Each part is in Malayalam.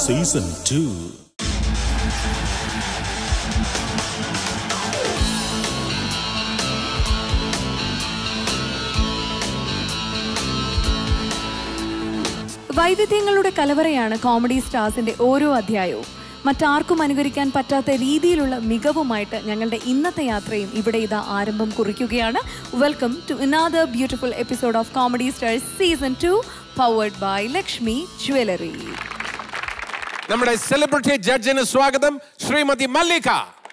സീസൺ ടു വൈവിധ്യങ്ങളുടെ കലവറയാണ് കോമഡി സ്റ്റാർസിന്റെ ഓരോ അധ്യായവും മറ്റാർക്കും അനുകരിക്കാൻ പറ്റാത്ത രീതിയിലുള്ള മികവുമായിട്ട് ഞങ്ങളുടെ ഇന്നത്തെ യാത്രയും ഇവിടെ ഇതാ ആരംഭം കുറിക്കുകയാണ് welcome to another beautiful episode of comedy stars season two powered by Lakshmi jewellery നമ്മുടെ സെലിബ്രിറ്റി ജഡ്ജിന് സ്വാഗതം ശ്രീമതി മല്ലിക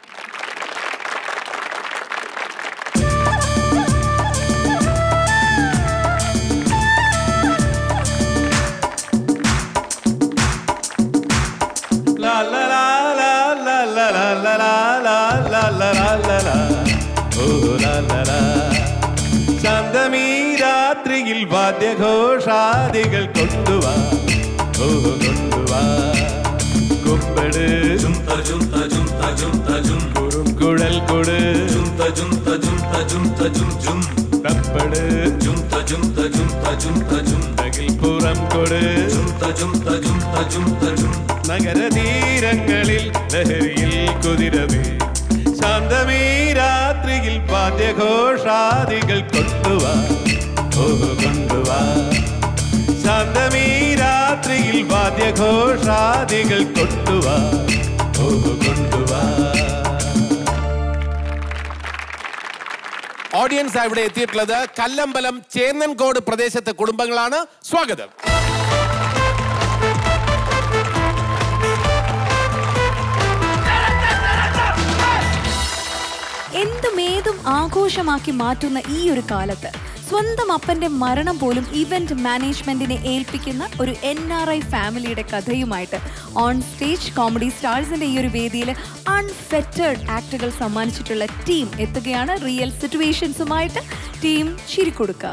ചന്തമീ രാത്രിയിൽ വാദ്യഘോഷാദികൾ കൊണ്ടുവാ ഓ കൊണ്ടുവാ കുമ്പട് കുറും കുഴൽ കൊട് തപ്പട് തകിൽപ്പുറം കൊട് നഗരതീരങ്ങളിൽ ലഹരിയിൽ കുതിരവേ ശാന്തമീ രാത്രിയിൽ വാദ്യഘോഷാദികൾ കൊണ്ടുവാ ഓ കൊണ്ടുവാ ശാന്തമീ രാത്രിയിൽ വാദ്യഘോഷാദികൾ കൊണ്ടുവാ ഓ കൊണ്ടുവാ ഓഡിയൻസ് ഇവിടെ എത്തിയിട്ടുള്ളത് കല്ലമ്പലം ചേന്നൻകോട് പ്രദേശത്തെ കുടുംബങ്ങളാണ് സ്വാഗതം എന്തുമേതും ആഘോഷമാക്കി മാറ്റുന്ന ഈ ഒരു കാലത്ത് സ്വന്തം അപ്പന്റെ മരണം പോലും ഇവന്റ് മാനേജ്മെന്റിനെ ഏൽപ്പിക്കുന്ന ഒരു എൻ ആർ ഐ ഫാമിലിയുടെ കഥയുമായിട്ട് ഓൺ സ്റ്റേജ് കോമഡി സ്റ്റാർസിന്റെ ഈ ഒരു വേദിയിൽ അൺഫെറ്റേഡ് ആക്ടുകൾ സമ്മാനിച്ചിട്ടുള്ള ടീം എത്തുകയാണ് റിയൽ സിറ്റുവേഷൻസുമായിട്ട് ടീം ചിരിക്കൊടുക്കുക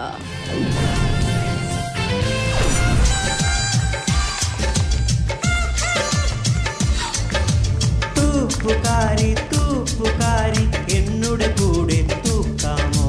തൂപ്പുകാരി തൂപ്പുകാരി എന്നുടെ കൂടെ തൂക്കാമോ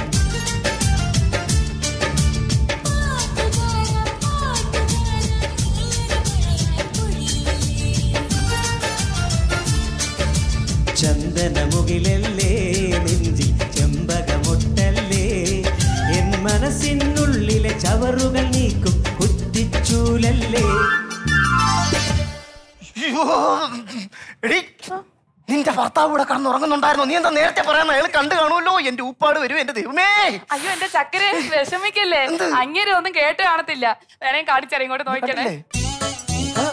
ചന്ദനമുകിലല്ലേ നെഞ്ചിൽ ചെമ്പകമൊട്ടല്ലേ എൻ മനസ്സിനുള്ളിലെ ചവറുകൾ നീക്കും കുറ്റിച്ചൂലല്ലേ അയ്യോ, എടീ, നിന്റെ ഭർത്താവ് ഇവിടെ കടന്നുറങ്ങുന്നുണ്ടായിരുന്നു നീ എന്താ നേരത്തെ പറയാൻ അയാൾ കണ്ടു കാണുമല്ലോ എന്റെ ഉപ്പാട് വരും എന്റെ ദൈവമേ അയ്യോ എന്റെ ചക്കര വിഷമിക്കല്ലേ അങ്ങേരെ ഒന്നും കേട്ട് കാണത്തില്ല വേണേ കാണിച്ചറിയ ഇങ്ങോട്ട് നോക്കണേ കണ്ടില്ലേ? ആ.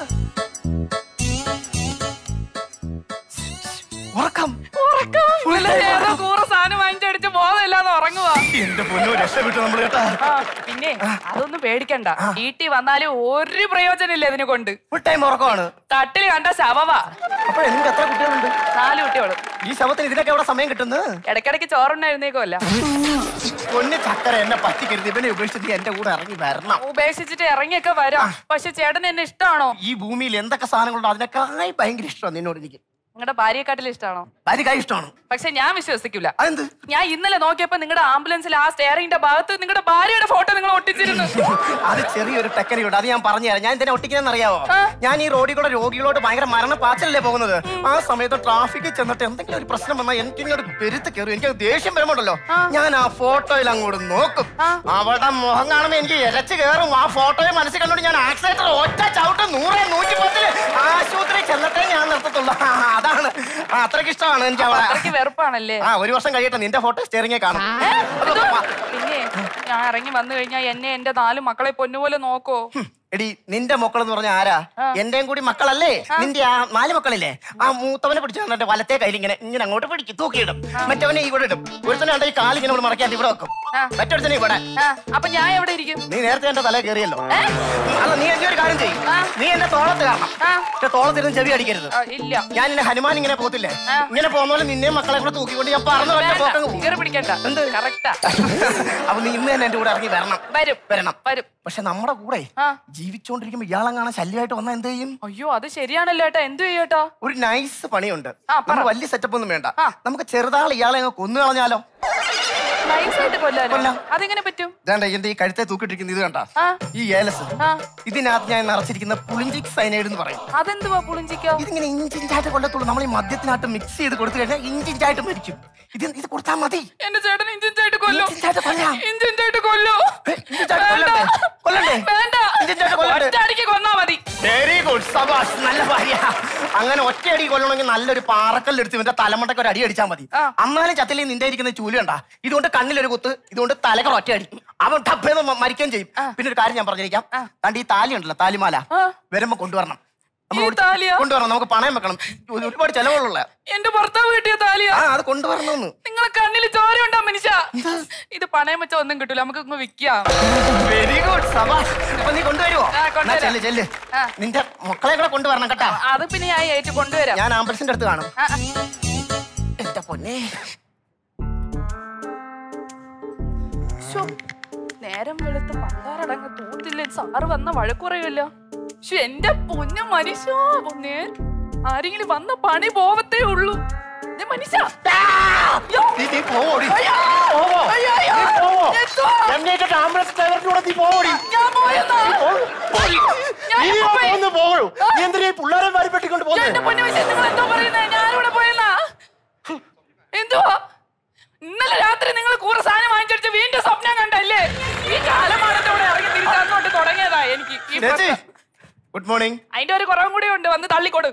ഉറക്കം ഉറക്കം പിള്ളേര് ഏതോ കൂറ സാധനം വാങ്ങിച്ചടിച്ച് ബോധമില്ലാതെ ഉറങ്ങുവാ എന്റെ പൊന്നോ രക്ഷപ്പെട്ടു നമ്മൾ കേട്ടാ ആ, പിന്നെ അതൊന്നും പേടിക്കണ്ട വീട്ടിൽ വന്നാലും ഒരു പ്രയോജനമില്ല ഇതിനെ കൊണ്ട് ഫുൾ ടൈം ഉറക്കമാണ് തട്ടില് കണ്ട ശവവാ അപ്പൊ നിങ്ങൾക്ക് എത്ര കുട്ടികളുണ്ട് നാല് കുട്ടികള് ഈ ശവത്തിന് ഇതിനൊക്കെ എവിടെ സമയം കിട്ടുന്നത് ഇടയ്ക്കിടയ്ക്ക് ചോറുണ്ടായിരുന്നേക്കുമല്ല പൊന്ന് ചക്കര എന്നെ പറ്റിക്കരുത് ഇവനെ ഉപേക്ഷിച്ച് നീ എന്റെ കൂടെ ഇറങ്ങി വരണം ഉപേക്ഷിച്ചിട്ട് ഇറങ്ങിയൊക്കെ വരാം പക്ഷെ ചേട്ടൻ എന്നെ ഇഷ്ടമാണോ ഈ ഭൂമിയിൽ എന്തൊക്കെ സാധനങ്ങളുണ്ടോ അതിനേക്കായി ഭയങ്കര ഇഷ്ടമാണ് നിന്നോട് എനിക്ക് നിങ്ങളുടെ ഭാര്യയെക്കാട്ടിൽ ഇഷ്ടമാണോ ഭാര്യക്കായി ഇഷ്ടമാണ് പക്ഷെ ഞാൻ വിശ്വസിക്കൂല അതെന്ത് ഞാൻ ഇന്നലെ നോക്കിയപ്പോ നിങ്ങളുടെ ആംബുലൻസിൽ ആ സ്റ്റെയറിംഗിന്റെ ഭാഗത്ത് നിങ്ങളുടെ ഭാര്യയുടെ ഫോട്ടോ നിങ്ങൾ ഒട്ടിച്ചിരുന്നു അത് ചെറിയൊരു ടെക്നിക്കുണ്ട് അത് ഞാൻ പറഞ്ഞു തരാം ഞാൻ ഇതിനെ ഒട്ടിക്കുന്നതെന്ന് അറിയാവോ ഞാൻ ഈ റോഡിൽ കൂടെ രോഗികളോട് ഭയങ്കര മരണ പാച്ചലല്ലേ പോകുന്നത് ആ സമയത്ത് ട്രാഫിക്കിൽ ചെന്നിട്ട് എന്തെങ്കിലും ഒരു പ്രശ്നം വന്നാൽ എനിക്ക് ഇങ്ങോട്ട് പെരുത്ത് കയറും എനിക്ക് ദേഷ്യം വരുമ്പോണ്ടല്ലോ ഞാൻ ആ ഫോട്ടോയിൽ അങ്ങോട്ട് നോക്കും അവളുടെ മുഖം കാണുമ്പോൾ എനിക്ക് ഇരച്ച് കയറും ആ ഫോട്ടോയെ മനസ്സിൽ കണ്ടോണ്ട് ഞാൻ ആക്സിഡന്റർ ഒറ്റ ചവിട്ട് നൂറ് നൂറ്റി പത്തില് ആശുപത്രി ചെന്നിട്ടേ ഞാൻ നിർത്തത്തുള്ളൂ ആ, അതാണ് ആ, അത്രയ്ക്ക് ഇഷ്ടമാണ് എനിക്ക് അവളെ അത്രയ്ക്ക് വെറുപ്പാണല്ലേ ആ ഒരു വർഷം കഴിയട്ടെ നിന്റെ ഫോട്ടോ സ്റ്റിയറിംഗേ കാണും ഇത് പിന്നെ ഞാൻ ഇറങ്ങി വന്നു കഴിഞ്ഞാൽ എന്നെ എന്റെ നാല് മക്കളെ പൊന്നുപോലെ നോക്കോ എടി നിന്റെ മക്കൾ എന്ന് പറഞ്ഞ ആരാ എന്റെയും കൂടി മക്കളല്ലേ നിന്റെ ആ നാല് മക്കളില്ലേ ആ മൂത്തവനെ പിടിച്ചു തന്നിട്ട് വലത്തെ കയ്യിൽ ഇങ്ങനെ ഇങ്ങനെ അങ്ങോട്ട് പിടിക്കും തൂക്കിയിടും മറ്റവനെ ഇവിടെ ഇടും ഒരുത്തനെ കണ്ട ഈ കാല് ഇങ്ങനെ ഇവിടെ മറക്കാണ്ട് ഇവിടെ വെക്കും മറ്റൊരുത്തനെ ഇവിടെ ആ, അപ്പൊ ഞാൻ എവിടെ ഇരിക്കും നീ നേരത്തെ എന്റെ തല കയറിയല്ലോ അല്ല നീ എന്റെ ഒരു കാര്യം ചെയ്യും നീ എന്റെ തോളത്ത് കാരണം എന്റെ തോളത്തിരുന്ന് ചെവി അടിക്കരുത് ആ, ഇല്ല ഞാൻ ഇന്നെ ഹനുമാൻ ഇങ്ങനെ പോകത്തില്ലേ ഇങ്ങനെ പോകുന്ന പോലെ നിന്നെയും മക്കളെ കൂടെ തൂക്കിക്കൊണ്ട് ഞാൻ പറഞ്ഞു ഒറ്റ പോക്കങ്ങ് പോകും ഫിഗർ പിടിക്കണ്ട എന്ത്? കറക്റ്റാ അപ്പൊ നീ ഇന്ന് തന്നെ എന്റെ കൂടെ ഇറങ്ങി വരണം വരും വരണം വരും പക്ഷെ നമ്മുടെ കൂടെ ആ. ജീവിച്ചോണ്ടിരിക്കുമ്പോ ഇയാളെങ്ങാണ് ശല്യമായിട്ട് വന്നാൽ എന്ത് ചെയ്യും അയ്യോ അത് ശരിയാണല്ലോ ഏട്ടാ എന്തു ചെയ്യോട്ടാ ഒരു നൈസ് പണിയുണ്ട് ആ, പറ. നമുക്ക് വലിയ സെറ്റപ്പ് ഒന്നും വേണ്ട ആ. നമുക്ക് ചെറുതാൾ ഇയാളെ അങ്ങ് കൊന്നു കളഞ്ഞാലോ നൈസായിട്ട് കൊല്ലാനോ കൊല്ലാം. അതെങ്ങനെ പറ്റും ഇതാണ്ട എന്റെ ഈ കഴുത്തെ തൂക്കിട്ടിരിക്കുന്ന ഇത് കണ്ട ആ. ഈ ഏലസ് ആ ഇതിനകത്ത് ഞാൻ നിറച്ചിരിക്കുന്ന പുളിഞ്ചിക് സൈനൈഡ് എന്ന് പറയും അതെന്തുവാ പുളിഞ്ചിക്കോ ഇതിങ്ങനെ ഇഞ്ചിഞ്ചായിട്ട് കൊല്ലത്തുള്ളൂ നമ്മൾ ഈ മദ്യത്തിനകത്ത് മിക്സ് ചെയ്ത് കൊടുത്തു കഴിഞ്ഞാൽ ഇഞ്ചിഞ്ചായിട്ട് മരിക്കും ഇത് ഇത് കൊടുത്താൽ മതി എന്റെ ചേട്ടൻ ഇഞ്ചിഞ്ചായിട്ട് കൊല്ലോ ഇഞ്ചിഞ്ചായിട്ട് കൊല്ലാം. ഇഞ്ചിഞ്ചായിട്ട് കൊല്ലോ ഏ, ഇഞ്ചിഞ്ചായിട്ട് കൊല്ലണ്ടേ? കൊല്ലണ്ടേ? വേണ്ട ഇഞ്ചിഞ്ചായിട്ട് കൊല്ലണ്ടേ? ഒറ്റയടിക്ക് കൊന്നാ മതി വെരി ഗുഡ് സബാഷ് നല്ല ഭാര്യ അങ്ങനെ ഒറ്റയടി കൊല്ലണമെങ്കിൽ നല്ലൊരു പാറക്കല്ലെടുത്ത് ഇവന്റെ തലമുണ്ടക്ക് ഒരു അടി അടിച്ചാൽ മതി ആ. അന്നാലും ചത്തിലേ നിന്റെ ഇരിക്കുന്ന ചൂല് കണ്ട ഇതുകൊണ്ട് കണ്ണിലൊരു കുത്ത് ഇതുകൊണ്ട് തലക്കറ ഒറ്റയടി അവൻ ടപ്പേന്ന് മ- മരിക്കുകയും ചെയ്യും പിന്നെ ഒരു കാര്യം ഞാൻ പറഞ്ഞിരിക്കാം ആ. കണ്ട് ഈ താലി ഉണ്ടല്ലോ താലിമാല ആ. വരുമ്പോ കൊണ്ടുവരണം നമ്മൾ ഈ ഓടി- താലിയാ? കൊണ്ടുവരണം നമുക്ക് പണയം വെക്കണം ഒരു- ഒരുപാട് ചെലവുള്ള എന്റെ ഭർത്താവ് കിട്ടിയ താലിയാ ആ അത് കൊണ്ടുവരണമെന്ന് നിങ്ങളെ കണ്ണിൽ ചോര ഉണ്ടോ മനുഷ്യ ഇത് പണയം വെച്ച ഒന്നും കിട്ടൂല നമുക്ക് ഇങ്ങ് വിൽക്കാം വെരി ഗുഡ് സബാഷ് അപ്പൊ നീ കൊണ്ടുവരുമോ ആ, കൊണ്ടുവരാം. എന്നാ ചെല്ല് ചെല്ല് ആ. നിന്റെ മക്കളെ കൂടെ കൊണ്ടുവരണം കേട്ടാ അത് പിന്നെ ഞാൻ ഏറ്റു കൊണ്ടുവരാം ഞാൻ ആംബുലൻസിന്റെ അടുത്ത് കാണും ആ, ആ. എന്റെ പൊന്നെ ശ്ശോ, നേരം വെളുത്ത് പണ്ടാറടങ്ങ് തൂത്തില്ല സാറ് വന്ന വഴക്കുറയുമല്ലോ പക്ഷെ എന്റെ പൊന്നു മനുഷ്യ പൊന്നേ ആരെങ്കിലും വന്ന പണി പോവത്തേ ഉള്ളൂ ദേ മനുഷ്യ അയ്യോ. നീ നീ പോവോടി അയ്യോ. അയ്യോ, അയ്യോ. എന്തുവാ? ആംബുലൻസ് ഡ്രൈവറിന്റെ കൂടെ നീ പോവോടി ഞാൻ പോയെന്നാ? ഞാൻ നീ എപ്പോ പോയി? പോന്ന് പോകൂ നീ എന്തിനാ ഈ പിള്ളേരെ വാരിപ്പെട്ടിക്കൊണ്ട് ഞാൻ എന്റെ പൊന്നു മനുഷ്യ നിങ്ങൾ എന്തോ പറയുന്നേ ഞാനിവിടെ പോയെന്നാ എന്തുവാ ഇന്നലെ രാത്രി നിങ്ങൾ കൂറ സാധനം വാങ്ങിച്ചടിച്ച് വീണ്ടും സ്വപ്നം കണ്ടല്ലേ ഈ കാലമാണത്തോടെ ഇറങ്ങി തിരിച്ച് അങ്ങോട്ട് തുടങ്ങിയതാ എനിക്ക് ഈ ചേച്ചി പ്രശ്നം. ഗുഡ് മോർണിംഗ് അതിന്റെ ഒരു കുറവും കൂടി ഉണ്ട് വന്ന് തള്ളിക്കൊടു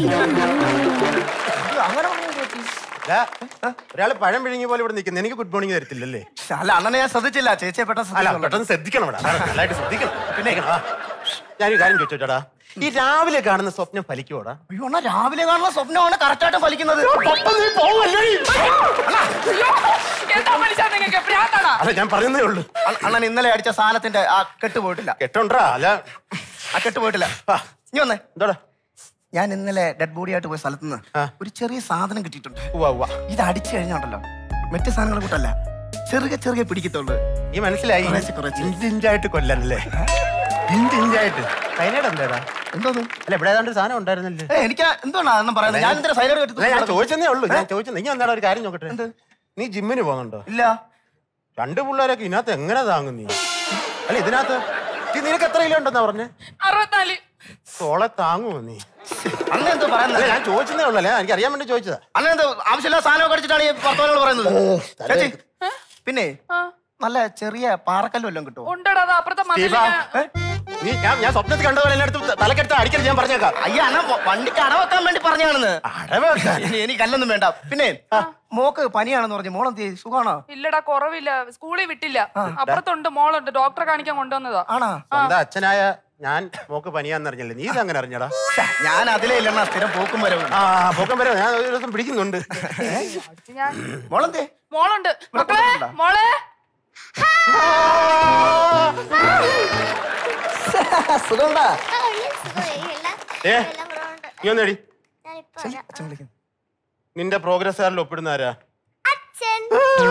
അങ്ങനെ പറഞ്ഞു ചേച്ചി ഒരാള് പഴം വിഴുങ്ങിയ പോലെ ഇവിടെ നിൽക്കുന്നു എനിക്ക് ഗുഡ് മോർണിംഗ് തരത്തില്ലല്ലേ അല്ല അണ്ണനെ ഞാൻ ശ്രദ്ധിച്ചില്ല ചേച്ചിയെ പെട്ടെന്ന് അല്ല ശ്രദ്ധിച്ചോളൂ. പെട്ടെന്ന് ശ്രദ്ധിക്കണം ഇവിടെ അതാണ് നല്ലതായിട്ട് ശ്രദ്ധിക്കണം പിന്നെ ആ, ഞാനൊരു കാര്യം ചോദിച്ചോട്ടാ ഈ രാവിലെ കാണുന്ന സ്വപ്നം ഫലിക്കുവോടാ അയ്യോ അണ്ണാ രാവിലെ കാണുന്ന സ്വപ്നമാണ് കറക്റ്റായിട്ട് ഫലിക്കുന്നത് നീ പോവല്ലേ അയ്യോ, എന്താ മനുഷ്യ നിങ്ങൾക്ക് ഭ്രാന്താണോ അല്ല ഞാൻ പറയുന്നേ ഉള്ളൂ അണ്ണ- അണ്ണൻ ഇന്നലെ അടിച്ച സാധനത്തിന്റെ ആ കെട്ട് പോയിട്ടില്ല കെട്ടോണ്ടാ അല്ല ആ കെട്ട് പോയിട്ടില്ല ആ. ഇനി വന്നേ എന്താടാ ഞാൻ ഇന്നലെ ഡെഡ് ബോഡി ആയിട്ട് പോയ സ്ഥലത്ത് നിന്ന് ആ. ഒരു ചെറിയ സാധനം കിട്ടിയിട്ടുണ്ട് ഉവ്വ ഉവ്വ ഇത് അടിച്ചു കഴിഞ്ഞോണ്ടല്ലോ മറ്റു സാധനങ്ങളെ കൂട്ടല്ല ചെറുകെ ചെറുകെ പിടിക്കത്തുള്ളൂ ഈ മനസ്സിലായി കുറേശ്ശെ, കുറേശ്ശെ. ഇഞ്ച് ഇഞ്ചായിട്ട് കൊല്ലാനല്ലേ ഇഞ്ച് ഇഞ്ചായിട്ട് കൈനയുടെ എന്താടാ എന്തോന്ന് അല്ല ഇവിടെ ഏതാണ്ട് ഒരു സാധനം ഉണ്ടായിരുന്നല്ലേ ഏ, എനിക്ക് എന്തുകൊണ്ടാ അന്നും പറയുന്നത് ഞാൻ എന്തിനാ സൈലഡ് അല്ല ഞാൻ കെട്ടി ചോദിച്ചതേ ഉള്ളൂ ഞാൻ ചോദിച്ചത് നീ എന്താണ് ഒരു കാര്യം നോക്കട്ടെ നീ ജിമ്മിന് പോകുന്നുണ്ടോ ഇല്ല രണ്ട് പിള്ളേരൊക്കെ ഇതിനകത്ത് എങ്ങനെ താങ്ങും നീ അല്ല ഇതിനകത്ത് ഈ നിനക്ക് എത്ര കിലോ ഉണ്ടെന്നാ പറഞ്ഞേ അറുപത്തിനാല് തോളെ താങ്ങുമോ നീ അന്ന് എന്തോ അല്ല പറയുന്നത് ഞാൻ ചോദിച്ചതേ ഉള്ളൂ അല്ലേ എനിക്ക് അറിയാൻ വേണ്ടി ചോദിച്ചതാ അന്ന് എന്തോ ആവശ്യമില്ല സാധനം അടിച്ചിട്ടാണ് ഈ വർത്തമാനങ്ങൾ പറയുന്നത് ചേച്ചി, പിന്നെ ആ, നല്ല ചെറിയ പാറക്കല്ലും വല്ലതും കിട്ടുമോ ഉണ്ടടാ അത് അപ്പുറത്തെ മതിലിന് സ്റ്റീഫാ, നീ ഞാൻ ഞാൻ സ്വപ്നത്തിൽ കണ്ടപോലെ എന്നെ അടുത്ത് തലക്കെടുത്ത് അടിക്കരുത് ഞാൻ പറഞ്ഞേക്കാം അയ്യ അണ്ണ വണ്ടിക്ക് അടവെക്കാൻ വേണ്ടി പറഞ്ഞാണെന്ന് അടവെക്കാൻ ഇനി- എനിക്ക് കല്ലൊന്നും വേണ്ട പിന്നെ മോക്ക് പനിയാണെന്ന് പറഞ്ഞു മോളെന്ത് ചെയ്യും? സുഖാണോ ഇല്ലടാ കുറവില്ല സ്കൂളിൽ വിട്ടില്ല അപ്പുറത്തുണ്ട് മോളുണ്ട് ഡോക്ടറെ കാണിക്കാൻ കൊണ്ടുവന്നതാ ആണാ സ്വന്തം അച്ഛനായ ഞാൻ മോക്ക് പനിയാന്നറിഞ്ഞല്ലേ നീ ഇതങ്ങനെ അറിഞ്ഞടാ ശ്ശെ, ഞാൻ അതിലേ ഇല്ലെണ്ണ സ്ഥിരം പോക്കും വരവും ആ പൊക്കം വരെ ഞാൻ ഒരു ദിവസം പിടിക്കുന്നുണ്ട് അടിച്ച് ഞാൻ മോളെന്തേ മോളുണ്ട് മക്കളെ കൊടുക്കണ്ട. മോളെ സുഖമുണ്ടാ ഏ നീ ഒന്നേടി അച്ഛൻ വിളിക്കുന്നു നിന്റെ പ്രോഗ്രസ് കാർഡിൽ ഒപ്പിടുന്ന ആരാ അച്ഛൻ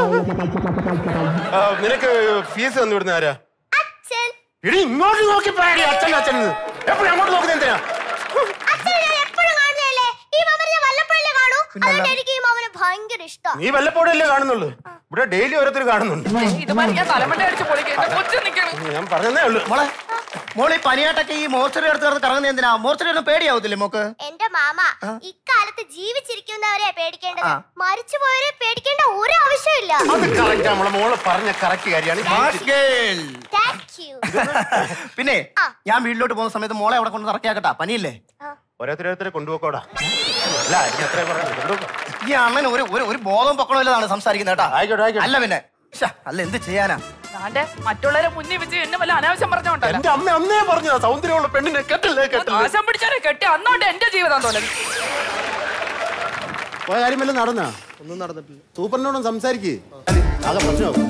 ആ, നിനക്ക് ഫീസ് തന്നു വിടുന്ന ആരാ അച്ഛൻ ഇടി ഇങ്ങോട്ട് നോക്കി പറയടി അച്ഛൻ അച്ഛൻ എപ്പോഴും അങ്ങോട്ട് നോക്കുന്നത് എന്തിനാ അച്ഛൻ ഞാൻ എപ്പോഴും കാണുന്നതല്ലേ ഈ മാമനെ ഞാൻ വല്ലപ്പോഴല്ലേ കാണൂ അതുകൊണ്ട് എനിക്ക് ഈ മാമനെ ഭയങ്കര ഇഷ്ടം നീ വല്ലപ്പോഴും അല്ലേ കാണുന്നുള്ളൂ ഇവിടെ ഡെയിലി ഓരോരുത്തർ കാണുന്നുണ്ട് ഇതുമാതിരി ഞാൻ തലമണ്ട അടിച്ച് പൊളിക്കുക കൊച്ചു നിക്കണം ഞാൻ പറഞ്ഞതേ ഉള്ളൂ മോളെ മോളെ ഈ പനിയായിട്ടൊക്കെ ഈ മോർച്ചറി അടുത്ത് കിടന്ന് കറങ്ങുന്നത് എന്തിനാ മോർച്ചറി ഒന്നും പേടിയാവത്തില്ലേ മോക്ക് എന്റെ മാമ ഇക്കാലത്ത് ജീവിച്ചിരിക്കുന്നവരെ പേടിക്കേണ്ടത് ആ. മരിച്ചുപോയവരെ പേടിക്കേണ്ട ഒരു ആവശ്യമില്ല അത് കറക്റ്റ് നമ്മളെ മോള് പറഞ്ഞ കറക്റ്റ് കാര്യമാണ് താങ്ക് യു പിന്നെ ആ. ഞാൻ വീട്ടിലോട്ട് പോകുന്ന സമയത്ത് മോളെ അവിടെ കൊണ്ട് ഇറക്കിയാക്കട്ടാ പനിയില്ലേ ഓരോരുത്തരോരുത്തരെ കൊണ്ടുപോക്കോടാ അല്ല എനിക്ക് അത്രേ പറഞ്ഞു കൊണ്ടുപോക്കോ ഈ അണ്ണന് ഒരു ഒരു ഒരു ബോധം പൊക്കണമില്ലതാണ് സംസാരിക്കുന്നത് കേട്ടാ ആയിക്കോട്ടെ ആയിക്കോട്ടെ അല്ല പിന്നെ ശ്ശെ, അല്ല എന്ത് ചെയ്യാനാ ഞാന്റെ മറ്റുള്ളവരെ മുന്നിൽ വെച്ച് എന്നെ വല്ല അനാവശ്യം പറഞ്ഞോണ്ടല്ലോ എന്റെ അമ്മ അന്നേ പറഞ്ഞതാ സൗന്ദര്യമുള്ള പെണ്ണിനെ കെട്ടില്ലേ കെട്ടില്ലേ ആശം പിടിച്ചാലേ കെട്ടി അന്നോട്ട് എന്റെ ജീവിതം തുടങ്ങി പോയ കാര്യം വല്ലതും നടന്നാ ഒന്നും നടന്നിട്ടില്ല സൂപ്പറിനോടും സംസാരിക്കേ ആകെ പ്രശ്നമാകും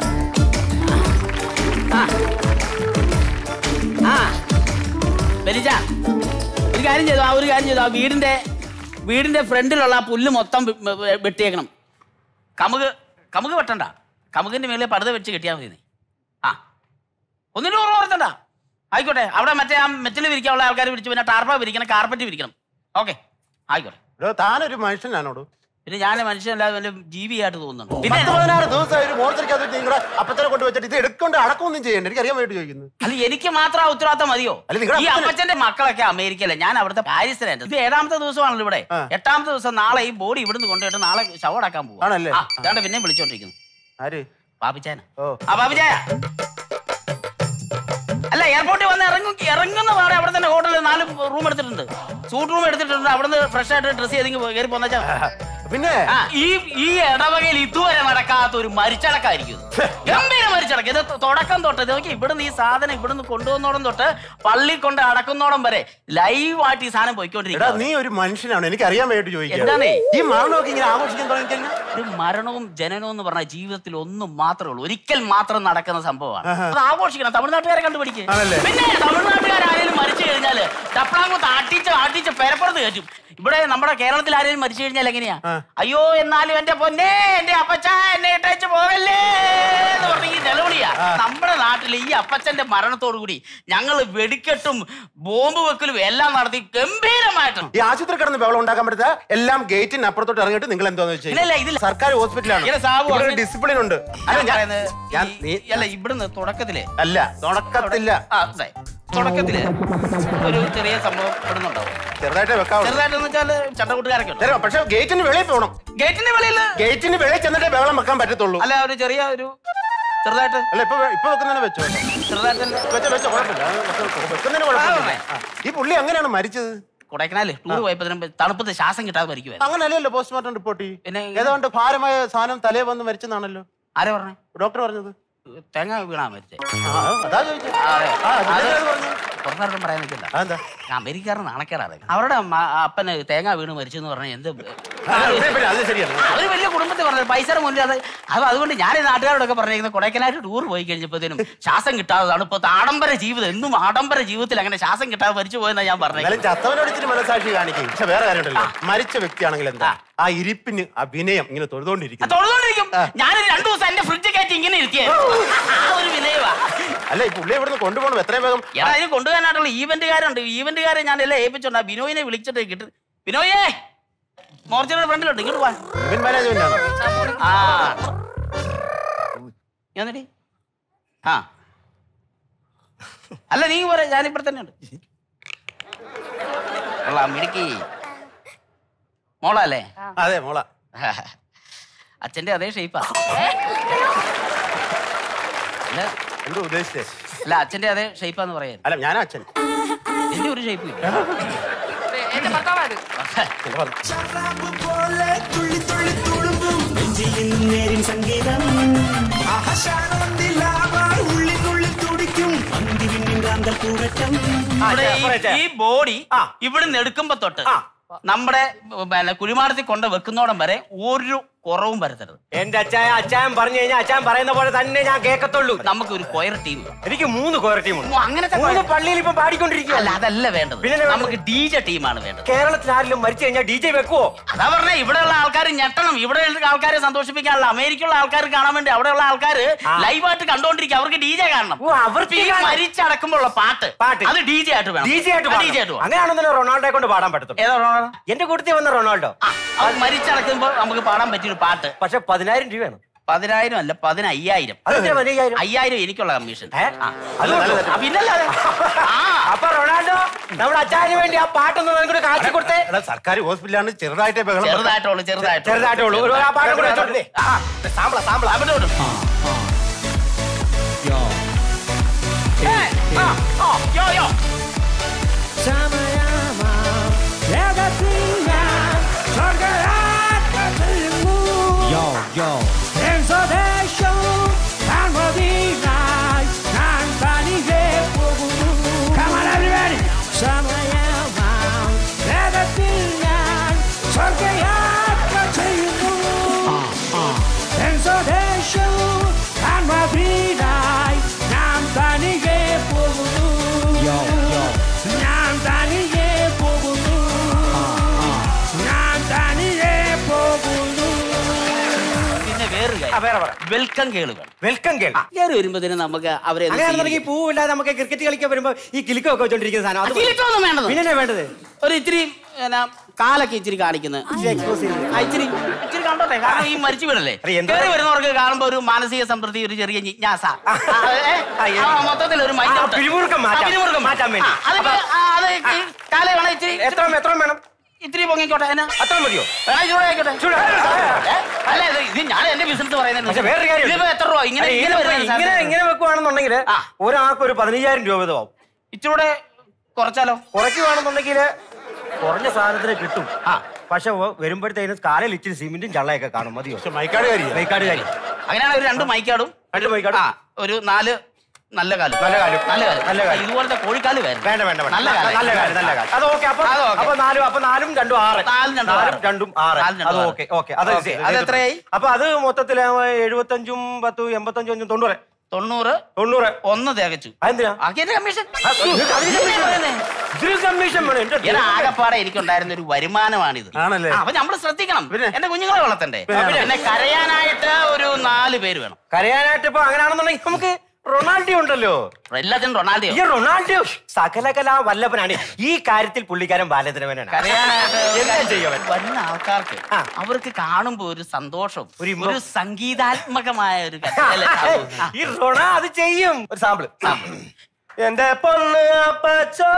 ആ ബലിജ ഒരു കാര്യം ചെയ്തു ആ ഒരു കാര്യം ചെയ്തു ആ വീടിന്റെ വീടിന്റെ ഫ്രണ്ടിലുള്ള ആ പുല്ല് മൊത്തം വെ- വെ- വെട്ടിയേക്കണം കമുക് കമുക് വെട്ടണ്ട കമുകിന്റെ മേലെ പടുത വെച്ച് കെട്ടിയാൽ മതി നീ ആ ഒന്നിനും ഓർമ്മ ഓർത്തണ്ട ആയിക്കോട്ടെ അവിടെ മറ്റേ ആ മെറ്റൽ വിരിക്കാനുള്ള ആൾക്കാർ വിരിച്ചു പിന്നെ ടാർപ്പ വിരിക്കണം കാർപ്പറ്റ് വിരിക്കണം ഓക്കെ ആയിക്കോട്ടെ എടോ, താനൊരു മനുഷ്യനാണോടോ പിന്നെ ഞാൻ മനുഷ്യനല്ലാതെ വല്ല ജീവിയായിട്ട് തോന്നുന്നുണ്ട് പിന്നെ പത്ത് പതിനാറ് ദിവസമായി ഒരു മോർച്ചറിക്കകത്ത് നിങ്ങളുടെ അപ്പച്ചനെ കൊണ്ട് വെച്ചിട്ട് ഇത് എടുക്കൊണ്ട് അടക്കമൊന്നും ചെയ്യണ്ട എനിക്ക് അറിയാൻ വേണ്ടി ചോദിക്കുന്നു അല്ല എനിക്ക് മാത്രം ആ ഉത്തരവാദിത്തം മതിയോ അല്ല, നിങ്ങളുടെ ഈ അപ്പച്ചന്- അപ്പച്ചന്റെ മക്കളൊക്കെ അമേരിക്കയിലെ ഞാൻ അവിടുത്തെ പാരീസിലാണ് ഇത് ഏഴാമത്തെ ദിവസമാണല്ലോ ഇവിടെ ആ. എട്ടാമത്തെ ദിവസം നാളെ ഈ ബോഡി ഇവിടുന്ന് കൊണ്ടുപോയിട്ട് നാളെ ശവം അടക്കാൻ പോകും ആണല്ലേ? അതാണ്ട് പിന്നെ വിളിച്ചോണ്ടിരിക്കുന്നു ആര് പാപ്പിച്ചാന ഓ ആ പാപ്പിച്ചായ അല്ല എയർപോർട്ടിൽ വന്ന് ഇറങ്ങും ഇറങ്ങുന്ന പാടെ അവിടെ തന്നെ ഹോട്ടലിൽ നാല് റൂം എടുത്തിട്ടുണ്ട് സൂട്ട് റൂം എടുത്തിട്ടുണ്ട് അവിടുന്ന് ഫ്രഷ് ആയിട്ട് ഡ്രസ് ചെയ്തെങ്കിൽ കയറി പോന്നാച്ചാ പിന്നെ ആ, ഈ ഈ ഇടവകയിൽ ഇതുവരെ നടക്കാത്ത ഒരു മരിച്ചടക്കായിരിക്കും ഇത്. ഗംഭീര മരിച്ചടക്കം ഇത് തുടക്കം തൊട്ട് ഇത് നോക്കി ഇവിടുന്ന് ഈ സാധനം ഇവിടുന്ന് കൊണ്ടുവന്നോടം തൊട്ട് പള്ളി കൊണ്ട് അടക്കുന്നോടം വരെ ലൈവായിട്ട് ഈ സാധനം എടാ പോയിക്കൊണ്ടിരിക്കുക നീ ഒരു മനുഷ്യനാണ് എനിക്ക് അറിയാൻ വേണ്ടി ചോദിക്കുക എന്താണേ? ഈ മരണമൊക്കെ ഇങ്ങനെ ആഘോഷിക്കാൻ തുടങ്ങിക്കഴിഞ്ഞാൽ ഇത് മരണവും ജനനവും എന്ന് പറഞ്ഞാൽ ജീവിതത്തിൽ ഒന്നും മാത്രമേ ഉള്ളൂ ഒരിക്കൽ മാത്രം നടക്കുന്ന സംഭവമാണ് അത് ആഘോഷിക്കണം തമിഴ്നാട്ടുകാരെ കണ്ടുപിടിക്കുക ആണല്ലേ? പിന്നെ തമിഴ്നാട്ടുകാർ ആരെങ്കിലും മരിച്ചു കഴിഞ്ഞാല് ചപ്ലാങ്കുത്ത് ആട്ടിച്ച് ആട്ടിച്ച് പെരപ്പുറത്ത് കയറ്റും ഇവിടെ നമ്മുടെ കേരളത്തിൽ ആരെങ്കിലും മരിച്ചു കഴിഞ്ഞാൽ എങ്ങനെയാ അയ്യോ എന്നാലും എന്റെ പൊന്നെ എന്റെ അപ്പച്ച എന്നെ ഇട്ടേച്ച് പോകല്ലേ എന്ന് പറഞ്ഞ ഈ നിലവിളിയാ നമ്മുടെ നാട്ടിൽ ഈ അപ്പച്ചന്റെ മരണത്തോടു കൂടി ഞങ്ങൾ വെടിക്കെട്ടും ബോംബ് വെക്കലും എല്ലാം നടത്തി ഗംഭീരമായിട്ട് ഈ ആശുപത്രി കിടന്ന് ബഹളം ഉണ്ടാക്കാൻ പറ്റാ എല്ലാം ഗേറ്റിന് അപ്പുറത്തോട്ട് ഇറങ്ങിയിട്ട് നിങ്ങൾ എന്താന്ന് ഇല്ല, ഇല്ല, വെച്ചാൽ ഇതില്ല. സർക്കാർ ഹോസ്പിറ്റലാണ് ഇല്ല, സാബു ഇവിടെ അങ്ങനെ- ഡിസിപ്ലിൻ ഉണ്ട് അല്ല ഞാൻ ഞാൻ പറയുന്നത് ഞാൻ ഈ- നീ അല്ല ഇവിടുന്ന് തുടക്കത്തില് അല്ല തുടക്കത്തില്ല ആ, അതെ. തുടക്കത്തില് ഒരു ചെറിയ സംഭവം ഇവിടുന്നുണ്ടാവും ചെറുതായിട്ട് വെക്കാവുള്ളൂ ചെറുതായിട്ടെന്ന് വെച്ചാല് ചട്ടകൂട്ടുകാരൊക്കെ ഉണ്ട് തരാം, പക്ഷെ ഗേറ്റിന് വെളിയിൽ പോകണം ഗേറ്റിന്റെ വെളിയില് ഗേറ്റിന് വെളിയിൽ ചെന്നിട്ടേ ബഹളം വെക്കാൻ പറ്റത്തുള്ളൂ അല്ല ഒരു ചെറിയ ഒരു ചെറുതായിട്ട് അല്ല ഇപ്പൊ ഇപ്പൊ വെക്കുന്നതിനെ വെച്ചോ ചെറുതായിട്ട് വെച്ചോ വെച്ചോ കുഴപ്പമില്ല അത് വെച്ചോ, വെക്കുന്നതിന് കുഴപ്പമില്ല ആ. ഈ പുള്ളി എങ്ങനെയാണ് മരിച്ചത് കൊടൈക്കനാല് ടൂർ പോയപ്പോ തണുപ്പത്ത് ശ്വാസം കിട്ടാതെ മരിക്കുവായിരുന്നു അങ്ങനല്ലല്ലോ പോസ്റ്റ്മോർട്ടം റിപ്പോർട്ട് പിന്നെ ഏതാണ്ട് ഭാരമായ സാധനം തലേ വന്ന് മരിച്ചെന്നാണല്ലോ ആരെ പറഞ്ഞേ ഡോക്ടർ പറഞ്ഞത് തേങ്ങ വീണാ മരിച്ചേ ആ, അതാ ചോദിച്ചത് ആ, അതെ. ആ, അത് അതിനെ അത് പറഞ്ഞു. പുറത്താർക്കും പറയാൻ നിൽക്കില്ല അതെന്താ അമേരിക്കാരൻ നാണക്കേടാണ് അവരുടെ മ- അപ്പന് തേങ്ങ വീണ് മരിച്ചു എന്ന് പറഞ്ഞാൽ എന്ത് ആ, പിന്നെ, പിന്നെ, അത് ശരിയാണ് അവര് വലിയ കുടുംബത്തിൽ പറഞ്ഞത് പൈസയുടെ മുന്നിൽ അത് അത് അതുകൊണ്ട് ഞാൻ ഈ നാട്ടുകാരോടൊക്കെ പറഞ്ഞിരിക്കുന്നത് കൊടൈക്കനായിട്ട് ടൂർ പോയി കഴിഞ്ഞപ്പോഴത്തേനും ശ്വാസം കിട്ടാതെ തണുപ്പത്ത് ആഡംബര ജീവിതം എന്നും ആഡംബര ജീവിതത്തിൽ അങ്ങനെ ശ്വാസം കിട്ടാതെ മരിച്ചു പോയെന്നാ ഞാൻ പറഞ്ഞത് എന്നാലും ചത്തവനോട് ഇച്ചിരി മനസാക്ഷി കാണിക്കും പക്ഷെ വേറെ കാര്യമുണ്ടല്ലോ മരിച്ച വ്യക്തിയാണെങ്കിൽ എന്താ ആ ഇരിപ്പിന് ആ വിനയം ഇങ്ങനെ തൊഴുതോണ്ടിരിക്കുന്നു തൊഴുതോണ്ടിരിക്കും ഞാൻ രണ്ടു ദിവസം എന്റെ ഫ്രിഡ്ജ് കയറ്റി ഇങ്ങനെ ഇരുത്തിയായിരുന്നു ആ ഒരു വിനയവാ അല്ല ഈ പുള്ളി ഇവിടുന്ന് കൊണ്ടുപോകണം എത്രയും വേഗം എടാ ഇതിന് കൊണ്ടുപോകാനായിട്ടുള്ള ഈവന്റുകാരുണ്ട് ഈവന്റുകാരെ ഞാൻ എല്ലാം ഏൽപ്പിച്ചോണ്ട് ആ ബിനോയിനെ വിളിച്ചിട്ട് കിട്ടും ബിനോയേ മോർച്ചയുടെ ഫ്രണ്ടിലുണ്ട് ഇങ്ങോട്ട് പോവാ ഇവൻ മാനേജ്മെന്റ് ആണ് ആ നീ വന്നെടി. ആ അല്ല നീ പോരെ ഞാനിവിടെ തന്നെ ഉണ്ട് കൊള്ളാം മിടുക്കി മോളല്ലേ അതെ മോള അച്ഛന്റെ അതേ ഷേപ്പാ അല്ല എന്തോ ഉദ്ദേശിച്ചേ അല്ല അച്ഛന്റെ അതേ ഷേപ്പാന്ന് പറയാൻ അല്ല ഞാനാ അച്ഛൻ എന്റെ ഒരു ഷേപ്പ് ഇല്ല എന്റെ ഭർത്താവായത് ഇല്ല, പറഞ്ഞു. പോലെ തുള്ളി തുള്ളി തുളുമ്പും നെഞ്ചിൽ നേരിൻ സംഗീതം ആഹശാനന്ദിലാവായി ഉള്ളിനുള്ളിൽ തുടിക്കും അന്തിവിണ്ണിൻ കാന്തൽ കൂടറ്റം ഇവിടെ ഈ- ഈ ബോഡി ഇവിടുന്ന് എടുക്കുമ്പോ തൊട്ട് നമ്മുടെ പിന്നെ കുഴിമാടത്തിൽ കൊണ്ട് വെക്കുന്നോടം വരെ ഒരു കുറവും വരുത്തരുത് എന്റെ അച്ചായ അച്ചായൻ പറഞ്ഞു കഴിഞ്ഞാൽ അച്ചായൻ പറയുന്ന പോലെ തന്നെ ഞാൻ കേൾക്കത്തുള്ളൂ നമുക്ക് ഒരു കൊയർ ടീം എനിക്ക് മൂന്ന് കോര ടീമുണ്ട് അങ്ങനത്തെ മൂന്ന് choir- പള്ളിയിൽ ഇപ്പൊ പാടിക്കൊണ്ടിരിക്കുക അല്ല അതല്ല വേണ്ടത് പിന്നെ വേണ്ടത്? നമുക്ക് ഡി ജെ ടീമാണ് വേണ്ടത് കേരളത്തിൽ ആരെങ്കിലും മരിച്ചു കഴിഞ്ഞാൽ ഡി ജെ വെക്കുവോ അതാ പറഞ്ഞ ഇവിടെയുള്ള ആൾക്കാർ ഞെട്ടണം ഇവിടെയുള്ള ആൾക്കാരെ സന്തോഷിപ്പിക്കാനുള്ള അമേരിക്കയുള്ള ആൾക്കാർ കാണാൻ വേണ്ടി അവിടെയുള്ള ആൾക്കാർ ലൈവായിട്ട് കണ്ടോണ്ടിരിക്കുക അവർക്ക് ഡി ജെ കാണണം ഓ, അവർക്ക് ഇപ്പൊ ഈ കാണാം. മരിച്ചടക്കുമ്പോഴുള്ള പാട്ട് പാട്ട്. അത് ഡി ജെ ആയിട്ട് വേണം ഡി ജെ ആയിട്ട് ഡി ജെ പാടണം. ആയിട്ട് വേണം. അങ്ങനെയാണെന്നല്ലോ റൊണാൾഡോയെ കൊണ്ട് പാടാൻ പറ്റത്തുള്ളൂ ഏതാ റൊണാൾഡോ? എന്റെ കൂട്ടത്തിൽ വന്ന റൊണാൾഡോ ആ, അത് മരിച്ചടക്കുമ്പോ നമുക്ക് പാടാൻ പറ്റിയൊരു പാട്ട് പക്ഷെ പതിനായിരം രൂപയാണ് പതിനായിരം അല്ല പതിനയ്യായിരം അതെന്തിനാ പതിനയ്യായിരം അയ്യായിരം എനിക്കുള്ള കമ്മീഷൻ ഏ? ആ. അത് ആ, പിന്നല്ലാതെ ആ അപ്പൊ റൊണാൾഡോ നമ്മുടെ അച്ചായന് വേണ്ടി ആ പാട്ടൊന്ന് നമുക്ക് കാച്ചി കൊടുത്തേ എടാ സർക്കാർ ഹോസ്പിറ്റലാണ് ചെറുതായിട്ടേ ബഹളം വെക്കാം. ചെറുതായിട്ടുള്ളൂ ചെറുതായിട്ട് ചെറുതായിട്ടേ ഉള്ളൂ ഒരു ആ പാട്ടും കൂടെ വെച്ചോട്ടെ ആ സാമ്പിള സാമ്പിള അവിടെ വിടും യോ യോ പിന്നെ വേറൊരു ആ, കാര്യം വേറെ പറ വെൽക്കം കേളുകൾ വെൽക്കം കേൾ കയറി വരുമ്പോഴത്തേനും നമുക്ക് അവരെ ഒന്ന് അങ്ങനെയാണെന്നുണ്ടെങ്കിൽ ഈ പൂവില്ലാതെ നമുക്ക് ക്രിക്കറ്റ് കളിക്കാൻ വരുമ്പോ ഈ കിളിക്കൊക്കെ വെച്ചോണ്ടിരിക്കുന്ന സാധനം അത് സ്വീകരിക്കും. അതിലിട്ടൊന്നും വേണ്ടത് പിന്നെ വേണ്ടത് ഒരു ഇത്തിരി എന്നാ, കാലൊക്കെ ഇച്ചിരി കാണിക്കുന്നത് ആ, ഇച്ചിരി ഇച്ചിരി കണ്ടോട്ടെ കാരണം ഈ മരിച്ചു വീടല്ലേ അല്ല, എന്താ- കയറി വരുന്നവർക്ക് കാണുമ്പോ ഒരു മാനസിക സംതൃപ്തി ഒരു ചെറിയ ജിജ്ഞാസ ആ, ഏ, ആ, മൊത്തത്തിൽ ഒരു മൈൻഡ് ആ, പിരിമുറുക്കം മാറ്റാം. മാറ്റാൻ വേണ്ടി. അതൊക്കെ ആ, അത് ഈ കാലേ വേണം ഇച്ചിരി എത്ര എത്ര വേണം ഇത്തിരി പൊങ്ങിക്കോട്ടെ എന്നാ അത്ര മതിയോ വേണേ ചൂട് ആയിക്കോട്ടെ. ചൂട്. ഏ? അല്ല ഇത് ഇത് ഞാൻ എന്റെ ബിസിനസ് പറയുന്നത് പക്ഷെ വേറൊരു കാര്യം ഇതിപ്പോ എത്ര രൂപ ഇങ്ങനെ അല്ല, ഇങ്ങനെ ഇതിപ്പോ വരുന്ന ഇങ്ങനെ സാധനം. ഇങ്ങനെ വെക്കുവാണെന്നുണ്ടെങ്കിൽ ആ. ഒരാൾക്ക് ഒരു പതിനയ്യായിരം രൂപ വീതമാവും ഇച്ചിരൂടെ കുറച്ചാലോ കുറയ്ക്കുവാണെന്നുണ്ടെങ്കിൽ കുറഞ്ഞ സാധനത്തിന് കിട്ടും ആ പക്ഷെ വരുമ്പോഴത്തേനും കാലയിൽ ഇച്ചിരി സിമെന്റും ചള്ളയൊക്കെ കാണും മതിയോ പക്ഷെ മൈക്കാട് കാര്യം മൈക്കാട് കാര്യം അങ്ങനെയാണ് ഒരു രണ്ട് മൈക്കാടും രണ്ട് മൈക്കാടും? ആ ഒരു നാല് നല്ല കാലും നല്ല കാലും. നല്ല കാലും നല്ല കാലും. ഇതുപോലത്തെ കോഴിക്കാല് വേണം വേണ്ട വേണ്ട വേണ്ട നല്ല കാല്. നല്ല കാര്യം നല്ല കാര്യം അത് ഓക്കെ അപ്പൊ അത് okay. അപ്പൊ നാലും അപ്പൊ നാലും രണ്ടും ആറ് നാലും രണ്ടും ആറ്. രണ്ടും ആറ് നാലും രണ്ടും അത് ആറ്. ഓക്കെ ഓക്കെ അത് Okay. അത് എത്രയായി? അപ്പൊ അത് മൊത്തത്തിൽ എഴുപത്തഞ്ചും പത്തും എൺപത്തഞ്ചും അഞ്ചും തൊണ്ണൂറ് തൊണ്ണൂറ് തൊണ്ണൂറ് ഒന്ന് തികച്ചു അതെന്തിനാ ആക്കിയതിന്റെ കമ്മീഷൻ ആ, നിങ്ങൾക്ക് അതിന് commission വേണം. ഇതിന് കമ്മീഷൻ വേണം എന്റെ എടാ ആകപ്പാടെ എനിക്കുണ്ടായിരുന്ന ഒരു വരുമാനമാണിത് ആണല്ലേ? ആ, അപ്പൊ നമ്മൾ ശ്രദ്ധിക്കണം എന്റെ കുഞ്ഞുങ്ങളെ വളർത്തണ്ടേ പിന്നെ കരയാനായിട്ട് ഒരു നാല് പേര് വേണം കരയാനായിട്ട് ഇപ്പൊ അങ്ങനെയാണെന്നുണ്ടെങ്കിൽ നമുക്ക് റൊണാൾഡോ ഉണ്ടല്ലോ എല്ലാത്തിനും റൊണാൾഡോ ഈ റൊണാൾഡോ സകലകലാ വല്ലഭനാണ് ഈ കാര്യത്തിൽ പുള്ളിക്കാരൻ ബാലദ്രവനാണ് കരയാനായിട്ട് എന്താ ചെയ്യവൻ വരുന്ന ആൾക്കാർക്ക് ആ. അവർക്ക് കാണുമ്പോ ഒരു സന്തോഷം ഒരു ഇമ്പം. ഒരു സംഗീതാത്മകമായ ഒരു കഥ അല്ലേ സാബു? ആ. ഈ റൊണ അത് ചെയ്യും ഒരു സാമ്പിള് എന്റെ പൊണ്ണ് അപ്പച്ചോ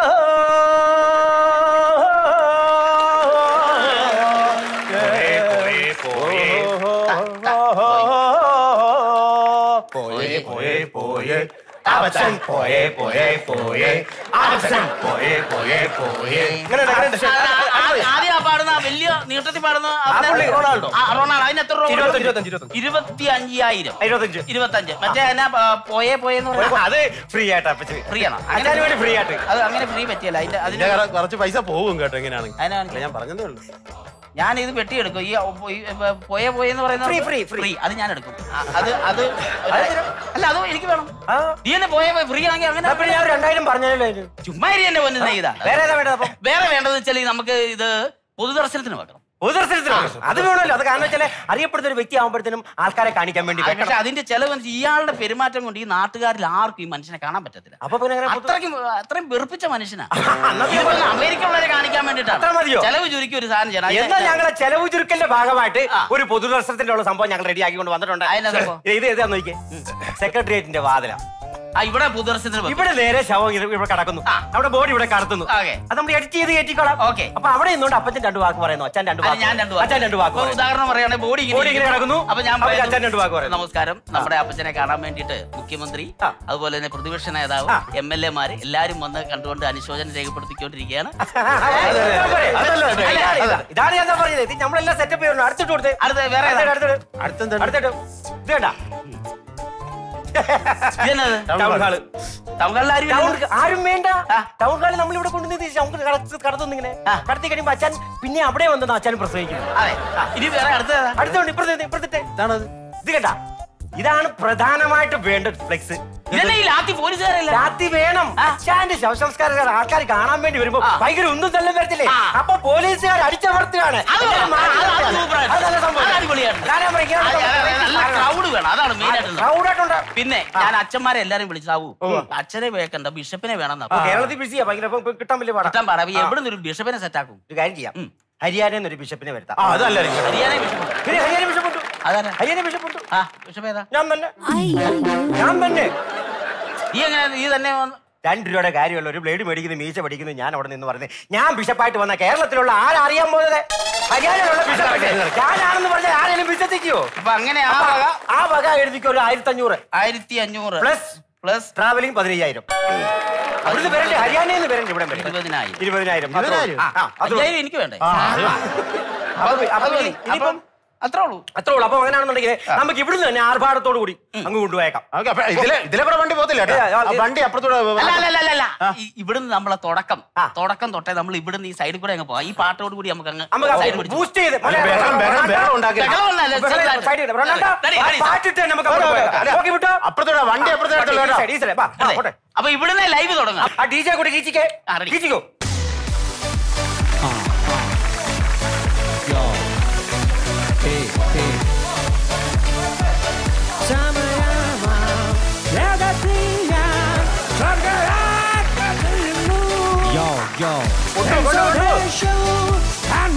പോയേ പോയേ പോയേ അപ്പച്ചൻ പോയേ പോയേ പോയേ അപ്പച്ചൻ പോയേ പോയേ പോയേ ഇങ്ങനെയുണ്ട്, ഇങ്ങനെയുണ്ട്. ആ, ആ- ആദ്യം ആ പാടുന്ന ആ വലിയ നീട്ടത്തിൽ പാടുന്ന ആ പുള്ളി റൊണാൾഡോ. ആ, റൊണാൾഡോ അതിന് എത്ര രൂപ ഇരുപത്തഞ്ച്, കൊടുക്കും? ഇരുപത്തഞ്ച്, ഇരുപത്തി അയ്യായിരം ഇരുപത്തഞ്ച് ഇരുപത്തഞ്ച് മറ്റേ എന്നാ ആ, പോയേ പോയെന്ന് പറയുന്നത് അത് ഫ്രീ ആയിട്ട് അപ്പച്ചന് ഫ്രീ ആണോ അച്ഛന് വേണ്ടി ഫ്രീ ആയിട്ട് അത് അങ്ങനെ ഫ്രീ പറ്റിയല്ല അതിന്റെ ഇതിന്റെ അതിന് കറ- കുറച്ച് പൈസ പോകും കേട്ടോ എങ്ങനെയാണെങ്കിൽ അതിനാണ് അല്ല, ഞാൻ പറഞ്ഞതേ ഉള്ളൂ ഞാൻ ഇത് വെട്ടിയെടുക്കും ഈ ഒ- ഈ, ഏ, പോയെ പോയെന്ന് പറയുന്നത് Free, free, free. ഫ്രീ അത് ഞാൻ എടുക്കും ആ, അത് അത് അല്ല അത് എനിക്ക് വേണം ആ നീ എന്നെ പോയെ ഫ്രീ ആണെങ്കിൽ അങ്ങനെ അപ്പൊ ഞാൻ ഒരു രണ്ടായിരം പറഞ്ഞല്ലോ അതിന്. ചുമ്മാ ഇരി എന്നെ പൊന്നു ചെയ്താ വേറെ ഏതാ വേണ്ടത് അപ്പം വേറെ വേണ്ടത് വെച്ചാൽ നമുക്ക് ഇത് പൊതുദർശനത്തിന് വെക്കണം പൊതുദർശനത്തിനാണ് അത് വേണമല്ലോ അത് കാരണം വെച്ചാൽ അറിയപ്പെടുന്ന ഒരു വ്യക്തി ആകുമ്പോഴത്തേനും ആൾക്കാരെ കാണിക്കാൻ വേണ്ടി ആ, പക്ഷെ വെക്കണം. അതിന്റെ ചെലവ് എന്ന് വെച്ചാൽ ഇയാളുടെ പെരുമാറ്റം കൊണ്ട് ഈ നാട്ടുകാരിൽ ആർക്കും ഈ മനുഷ്യനെ കാണാൻ പറ്റത്തില്ല അപ്പൊ പിന്നെ അങ്ങനെ പൊതു- അത്രയ്ക്കും അത്രയും വെറുപ്പിച്ച മനുഷ്യനാ എന്നാ ഈ പറഞ്ഞ അമേരിക്കയുള്ളവരെ കാണിക്കാൻ വേണ്ടിട്ടാണ് അത്ര മതിയോ? ചെലവ് ചുരുക്കി ഒരു സാധനം ചെയ്യണം എന്നാൽ അതിന് ഞങ്ങളെ ചെലവ് ചുരുക്കലിന്റെ ഭാഗമായിട്ട് ആ. ഒരു പൊതുദർശനത്തിന്റെ ഉള്ള സംഭവം ഞങ്ങൾ റെഡി ആക്കിക്കൊണ്ട് വന്നിട്ടുണ്ട് അതിനെന്താ സംഭവം? ഇത് ഏതാ നോക്കിയേ സെക്രട്ടേറിയറ്റിന്റെ വാതില ആ ഇവിടെ പൊതുദർശനത്തിന് വെക്കണം. ഇവിടെ നേരെ ശവം ഇങ്ങനെ ഇവിടെ കിടക്കുന്നു ആ. അവിടെ ബോഡി ഇവിടെ കടത്തുന്നു ഓക്കേ. അത് നമ്മൾ എഡിറ്റ് ചെയ്ത് കയറ്റിക്കോളാം ഓക്കേ. അപ്പൊ അവിടെ നിന്നുകൊണ്ട് അപ്പച്ചൻ രണ്ട് വാക്ക് പറയുന്നു അച്ഛൻ രണ്ട് അത് വാക്ക് ഞാൻ രണ്ടു അച്ഛൻ രണ്ട് വാക്ക് ഇപ്പൊ പറയുന്നു. ഉദാഹരണം പറയുകയാണെങ്കിൽ ബോഡി ബോഡി ഇങ്ങനെ കിടക്കുന്നു. അപ്പൊ ഞാൻ അപ്പൊ പറയുന്നു, അച്ഛൻ രണ്ട് വാക്ക് പറയുന്നു. നമസ്കാരം നമ്മുടെ അപ്പച്ചനെ കാണാൻ വേണ്ടിയിട്ട് മുഖ്യമന്ത്രി ആ. അതുപോലെ തന്നെ പ്രതിപക്ഷ നേതാവ് ആ. എം എൽ എമാര് എല്ലാരും വന്ന് കണ്ടുകൊണ്ട് അനുശോചനം രേഖപ്പെടുത്തിക്കൊണ്ടിരിക്കുകയാണ് അതല്ല, ഇതാണ് ഇതാണ്. ഇതാണ് ഞാൻ പറഞ്ഞത് ഇത് നമ്മളെല്ലാം സെറ്റപ്പ് ചെയ്യണം അടുത്തിട്ട് കൊടുത്തേ അടുത്ത വേറെ ഏതാ? അടുത്തിട്ട് അടുത്തെന്താണ് അടുത്തിട്ട് ഇത് വേണ്ട ഇതെന്നത് ടൗൺ ഹാള് ടൗണിൽ ആരും ടൗൺ ഇല്ലല്ലോ. ആരും വേണ്ട ആ. ടൗൺ ഹാളിൽ നമ്മൾ ഇവിടെ കൊണ്ടുവന്ന് നമുക്ക് കടത്തുന്നു ഇങ്ങനെ ആ. കടത്തി കഴിയുമ്പോ അച്ഛൻ പിന്നെ അവിടെ വന്നത് അച്ഛൻ പ്രസവിക്കുന്നു അതെ ഇനി വേറെ അടുത്തതാ അടുത്തോണ്ട് ഇപ്പുറത്തെ ഇപ്പുറത്തെ ഇതാണത് ഇത് കേട്ടാ ഇതാണ് പ്രധാനമായിട്ട് വേണ്ട ഫ്ലെക്സ് ഇതന്നെ ഈ ലാത്തി പോലീസുകാരല്ല രാത്രി വേണം അച്ഛാന്റെ ശവസംസ്കാരം ആൾക്കാർ കാണാൻ വേണ്ടി വരുമ്പോ ആ. ഭയങ്കര ഒന്നും തള്ളും വരത്തില്ലേ ആ. അപ്പൊ പോലീസുകാർ അടിച്ചമർത്തുകയാണ് അത് കൊള്ളാം. അത് അത് അത് സൂപ്പറായിട്ട്. അത് നല്ല സംഭവം. അത് അടിപൊളിയാണ്. അതാണ് ഞാൻ പറയുന്നത്. അതെ, അതെ, അതെ, നല്ല ഇങ്ങനെ ക്രൗഡ് വേണം അതാണ് മെയിൻ ആയിട്ടുള്ളത് crowd ആയിട്ടുണ്ട്. പിന്നെ ഞാൻ അച്ഛന്മാരെ എല്ലാരും വിളിച്ചാവൂ അച്ഛനെ വേക്കണ്ട ബിഷപ്പിനെ വേണം അപ്പൊ കേരളത്തിൽ ബിസിയാ ഭയങ്കര ഇപ്പൊ ഇപ്പൊ കിട്ടാൻ വലിയ പാടാ കിട്ടാൻ പറ എവിടെ നിന്ന് ഒരു ബിഷപ്പിനെ സെറ്റ് ആക്കും ഒരു കാര്യം ചെയ്യാം ഹരിയാനയിൽ ഒരു ബിഷപ്പിനെ വരുത്താം ആ അതല്ലായിരിക്കും ഹരിയാന ബിഷപ്പ് പിന്നെ ഹരിയാന ബിഷപ്പ് ഉണ്ട് അതാണ് ഹരിയാന ബിഷപ്പ് ഉണ്ട് ആ ബിഷപ്പ് ഏതാ ഞാൻ തന്നെ ഞാൻ തന്നെ നീ എങ്ങനെ നീ തന്നെ വന്ന് രണ്ട് രൂപയുടെ കാര്യമുള്ള ഒരു ബ്ലേഡ് മേടിക്കുന്നു മീശ പഠിക്കുന്നു ഞാൻ അവിടെ നിന്ന് പറഞ്ഞത് ഞാൻ ബിഷപ്പായിട്ട് വന്ന കേരളത്തിലുള്ള ആരറിയാൻ പോകുന്നത് ഹരിയാനയിലുള്ള ബിഷപ്പ് ഞാനാണെന്ന് പറഞ്ഞാൽ ആരെങ്കിലും വിശ്വസിക്കുവോ അപ്പൊ അങ്ങനെ ആ വക ആ വക എഴുതിക്കോ ഒരു ആയിരത്തി അഞ്ഞൂറ് ആയിരത്തി അഞ്ഞൂറ് പ്ലസ് പ്ലസ് ട്രാവലിംഗ് പതിനയ്യായിരം അവിടുന്ന് വരണ്ടേ ഹരിയാനയിൽ നിന്ന് വരണ്ടേ ഇവിടെ വരെ ഇരുപതിനായിരം ഇരുപതിനായിരം അത്രേ ഉള്ളൂ. ആ, ആ, അത്രേ ഉള്ളൂ. അയ്യായിരം എനിക്ക് വേണ്ടേ അപ്പൊ അപ്പൊ അത് മതി. ഇനിയിപ്പം അപ്പം അത്രേ ഉള്ളൂ അത്രേ ഉള്ളൂ അപ്പൊ അങ്ങനെയാണെന്നുണ്ടെങ്കിൽ നമുക്ക് ഇവിടുന്ന് തന്നെ ആർഭാടത്തോടു കൂടി അങ്ങ് കൊണ്ടുപോയേക്കാം ഓക്കെ അപ്പൊ ഇതിലെ ഇതിലെ കൂടെ വണ്ടി പോകത്തില്ല കേട്ടോ. ഏ, ആ, ആ വണ്ടി അപ്പുറത്തൂടെ അല്ല അല്ല അല്ല, അല്ല അല്ല ഈ- ഇവിടുന്ന് നമ്മളെ തുടക്കം ആ. തുടക്കം തൊട്ടേ നമ്മൾ ഇവിടുന്ന് ഈ സൈഡിൽ കൂടെ അങ്ങ് പോവാം ഈ പാട്ടോട് കൂടി നമുക്ക് അങ്ങ് സൈഡ് നമുക്ക് പിടിച്ച് ബൂസ്റ്റ് ചെയ്ത് ഒരു ബഹളം, ബഹളം, ബഹളം ഉണ്ടാക്കി. ബഹളമൊന്നുമല്ല, ചെറുതായിട്ട്. സൈഡ് ചെയ്ത് റൊണാൾഡോ, ready, ആ ready. പാട്ടിട്ട് നമുക്ക് അങ്ങോട്ട് പോയേക്കാം. ഓക്കേ വിട്ടോ? അപ്പുറത്തൂടെ വണ്ടി അപ്പുറത്തെ അടുത്തുള്ള ഈ സൈഡ്, ഈ സൈഡ്. വാ, വാ, അതെ. പോട്ടെ. അപ്പൊ ഇവിടുന്ന് ലൈവ് തുടങ്ങാം ആ ഡി ജെ കൂടി കീച്ചിക്കേ ആ, ready. കീച്ചിക്കോ Yo, yo. കൊണ്ടു, കൊണ്ടു, കൊണ്ടു.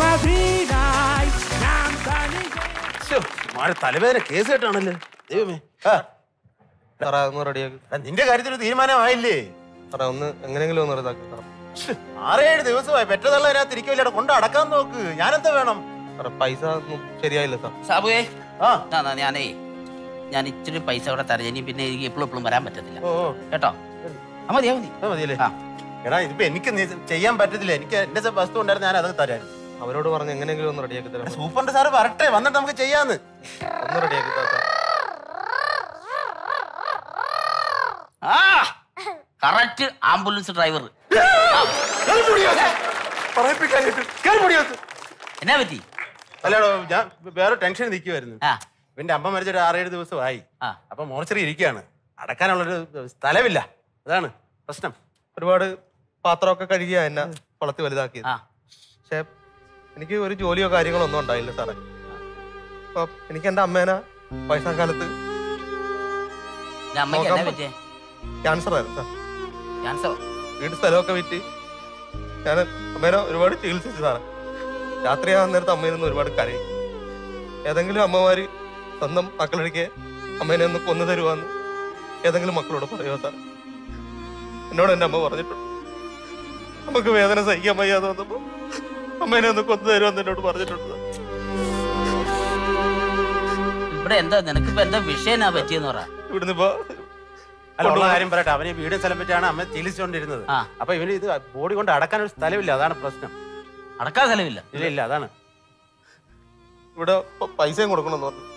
മാറി തലവേദന കേസ് കേട്ടാണല്ലോ ദൈവമേ ആ, സാറേ ഒന്ന് റെഡിയാക്കി എടാ, നിന്റെ കാര്യത്തിൽ ഒരു തീരുമാനമായില്ലേ സാറേ ഒന്ന് എങ്ങനെയെങ്കിലും ഒന്ന് റെഡിയാക്കി സാറേ ശ്ശ്, ആറേഴ് ദിവസമായി പെറ്റതള്ള അതിനകത്ത് ഇരിക്കില്ല കൊണ്ട് അടക്കാൻ നോക്ക് ഞാനെന്താ വേണം സാറേ പൈസ ഒന്നും ശരിയായില്ല സാർ സാബുവേ ആ ആ, ആ, ഞാനേ ഞാൻ ഇച്ചിരി പൈസ ഇവിടെ തരാം ഇനി പിന്നെ എനിക്ക് എപ്പോഴും എപ്പോഴും വരാൻ പറ്റത്തില്ല ഓ ഓ, കേട്ടോ ആ മതിയാ മതി അത് മതിയല്ലേ ആ. എടാ ഇതിപ്പോ എനിക്ക് നീ ചെയ്യാൻ പറ്റത്തില്ല എനിക്ക് എന്റെ സ- വസ്തു ഉണ്ടായിരുന്നു ഞാൻ അത് തരാൻ അവരോട് പറഞ്ഞ് എങ്ങനെയെങ്കിലും ഒന്ന് റെഡിയാക്കി തരാം സൂപ്പറിന്റെ സാറ് വരട്ടെ വന്നിട്ട് നമുക്ക് ചെയ്യാന്ന് ഒന്ന് റെഡിയാക്കി തരാം സാർ ആ കറക്റ്റ് ആംബുലൻസ് ഡ്രൈവർ എന്നാ പറ്റി അല്ലാടോ ഞാൻ വേറെ ടെൻഷൻ നിൽക്കുമായിരുന്നു ആ എന്റെ അമ്മ മരിച്ചിട്ട് ആറേഴ് ദിവസമായി ആ. അപ്പൊ മോർച്ചറി ഇരിക്കുകയാണ് അടക്കാനുള്ളൊരു സ്ഥലമില്ല അതാണ് പ്രശ്നം ഒരുപാട് പാത്രമൊക്കെ കഴുകിയാ എന്നെ വളർത്തി വലുതാക്കിയത് ആ പക്ഷെ എനിക്ക് ഒരു ജോലിയോ കാര്യങ്ങളോ ഒന്നും ഉണ്ടായില്ല സാറേ അപ്പൊ എനിക്ക് എന്റെ അമ്മേനെ വയസ്സാകാലത്ത് ഞാൻ അമ്മയ്ക്ക് എന്നാ നോക്കാം. പറ്റിയേ ക്യാൻസർ ആയിരുന്നു സാർ ക്യാൻസർ വീട് സ്ഥലമൊക്കെ വിറ്റ് ഞാൻ അമ്മേനെ ഒരുപാട് ചികിത്സിച്ചു സാറേ രാത്രിയാകുന്ന നേരത്ത് അമ്മയിൽ ഒരുപാട് കരയും ഏതെങ്കിലും അമ്മമാര് സ്വന്തം മക്കളൊഴിക്കെ അമ്മേനെ ഒന്ന് കൊന്നു തരുവാന്ന് ഏതെങ്കിലും മക്കളോട് പറയുമോ സാർ എന്നോട് എൻ്റെ അമ്മ പറഞ്ഞിട്ടുണ്ട് നമുക്ക് വേദന സഹിക്കാൻ വയ്യാതെ വന്നപ്പോ അമ്മേനെ ഒന്ന് കൊന്നു തരുമെന്ന് എന്നോട് പറഞ്ഞിട്ടുണ്ട് സാർ. ഇവിടെ എന്താ നിനക്കിപ്പോ എന്താ വിഷയം എന്നാ പറ്റിയെന്ന് പറ ഇവിടുന്ന് ഇപ്പൊ അല്ല ഉള്ള കാര്യം പറയട്ടെ അവന് വീടും സ്ഥലം പറ്റിയാണ് അമ്മ ചികിത്സിച്ചുകൊണ്ടിരുന്നത് ആ. അപ്പൊ ഇവന് ഇത് ബോഡി കൊണ്ട് അടക്കാൻ ഒരു സ്ഥലമില്ല അതാണ് പ്രശ്നം അടക്കാൻ സ്ഥലമില്ല ഇല്ല ഇല്ല അതാണ് ഇവിടെ പ- പൈസയും കൊടുക്കണമെന്ന് പറഞ്ഞു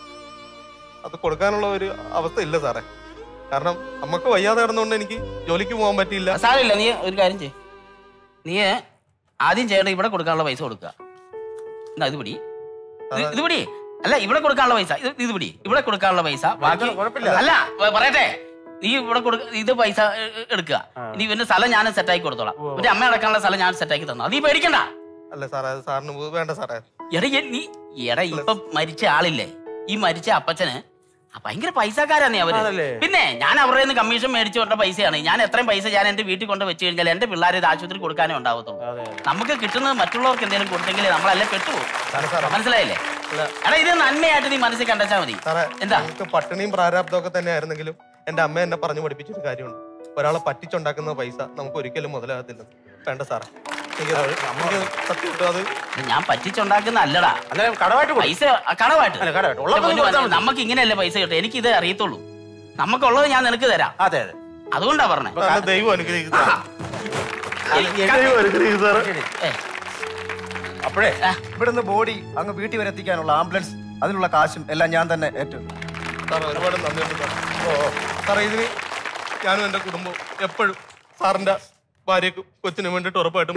അത് കൊടുക്കാനുള്ള ഒരു അവസ്ഥ ഇല്ല സാറേ കാരണം അമ്മക്ക് വയ്യാതെ കിടന്നുകൊണ്ട് എനിക്ക് ജോലിക്ക് പോകാൻ പറ്റിയില്ല സാരമില്ല നീ ഒരു കാര്യം ചെയ് നീ ആദ്യം ചെയ്യേണ്ട ഇവിടെ കൊടുക്കാനുള്ള പൈസ കൊടുക്കുക എന്നാ ഇത് പിടി ഇത് ഇത് പിടി അല്ല ഇവിടെ കൊടുക്കാനുള്ള പൈസ ഇത് ഇത് പിടി ഇവിടെ കൊടുക്കാനുള്ള പൈസ ബാക്കി കുഴപ്പമില്ല. അല്ല വ- പറയട്ടെ നീ ഇവിടെ കൊടുക്ക ഇത് പൈസ എ- എ- എടുക്കുക ഇനി ഇവന്റെ സ്ഥലം ഞാൻ സെറ്റാക്കി കൊടുത്തോളാം ഇവന്റെ അമ്മ അടക്കാനുള്ള സ്ഥലം ഞാൻ സെറ്റാക്കി തന്നു നീ പേടിക്കണ്ട അല്ല സാറേ അത് സാറിന് പോ- വേണ്ട സാറേ എടാ ഈ- നീ എടാ ഇപ്പൊ മരിച്ച ആളില്ലേ ഈ മരിച്ച അപ്പച്ചന് ആ ഭയങ്കര പൈസക്കാരാന്നേ അവര് ആണല്ലേ? പിന്നെ ഞാൻ അവരുടെ നിന്ന് കമ്മീഷൻ മേടിച്ചു കൊണ്ട പൈസയാണ് ഞാൻ എത്രയും പൈസ ഞാൻ എന്റെ വീട്ടിൽ കൊണ്ട് വെച്ച് കഴിഞ്ഞാൽ എന്റെ പിള്ളേരെ ഇത് ആശുപത്രി കൊടുക്കാനേ ഉണ്ടാവത്തുള്ളൂ അതെ. നമുക്ക് കിട്ടുന്നത് മറ്റുള്ളവർക്ക് എന്തെങ്കിലും കൊടുത്തെങ്കിൽ നമ്മളല്ലേ പെട്ടുപോകും മനസ്സിലായില്ലേ എടാ ഇത് നന്മയായിട്ട് നീ മനസ്സിൽ കണ്ടാ മതി സാറേ എന്താ ഞങ്ങൾക്ക് പട്ടിണിയും പ്രാരാബ്ദമൊക്കെ തന്നെ ആയിരുന്നെങ്കിലും എന്റെ അമ്മ എന്നെ പറഞ്ഞു പഠിപ്പിച്ചൊരു കാര്യമുണ്ട് ഒരാളെ പറ്റിച്ചുണ്ടാക്കുന്ന പൈസ നമുക്ക് ഒരിക്കലും മുതലാകത്തില്ല വേണ്ട സാറേ എനിക്ക് അത് നമുക്ക് സത്യമായിട്ടും അത് ഞാൻ പറ്റിച്ചുണ്ടാക്കുന്ന അല്ലടാ അന്നേരം കടമായിട്ട് കൊടു. പൈസ കടമായിട്ട് അല്ല, കടമായിട്ട്. എന്റെ ഉള്ളത് പൊന്നു കൊടുത്താൽ മോനെ, മതി. നമുക്ക് ഇങ്ങനെയല്ലേ പൈസ കിട്ടും എനിക്ക് ഇത് അറിയത്തുള്ളൂ നമുക്കുള്ളത് ഞാൻ നിനക്ക് തരാം അതെ അതെ അതുകൊണ്ടാ പറഞ്ഞേ നല്ല ദൈവം അനുഗ്രഹിക്കും സാറേ. എനിക്ക് ദൈവം അനുഗ്രഹിക്കും സാറേ ഏ, അപ്പോഴേ ഇവിടുന്ന് ബോഡി അങ്ങ് വീട്ടിൽ വരെ എത്തിക്കാനുള്ള ആംബുലൻസ് അതിനുള്ള കാശും എല്ലാം ഞാൻ തന്നെ ഏറ്റു സാർ ഒരുപാട് നന്ദിയുണ്ട് സാർ ഓ സാറേ ഇതിന് ഞാനും എൻ്റെ കുടുംബവും എപ്പോഴും സാറിന്റെ ഭാര്യക്കും കൊച്ചിനും വേണ്ടിയിട്ട് ഉറപ്പായിട്ടും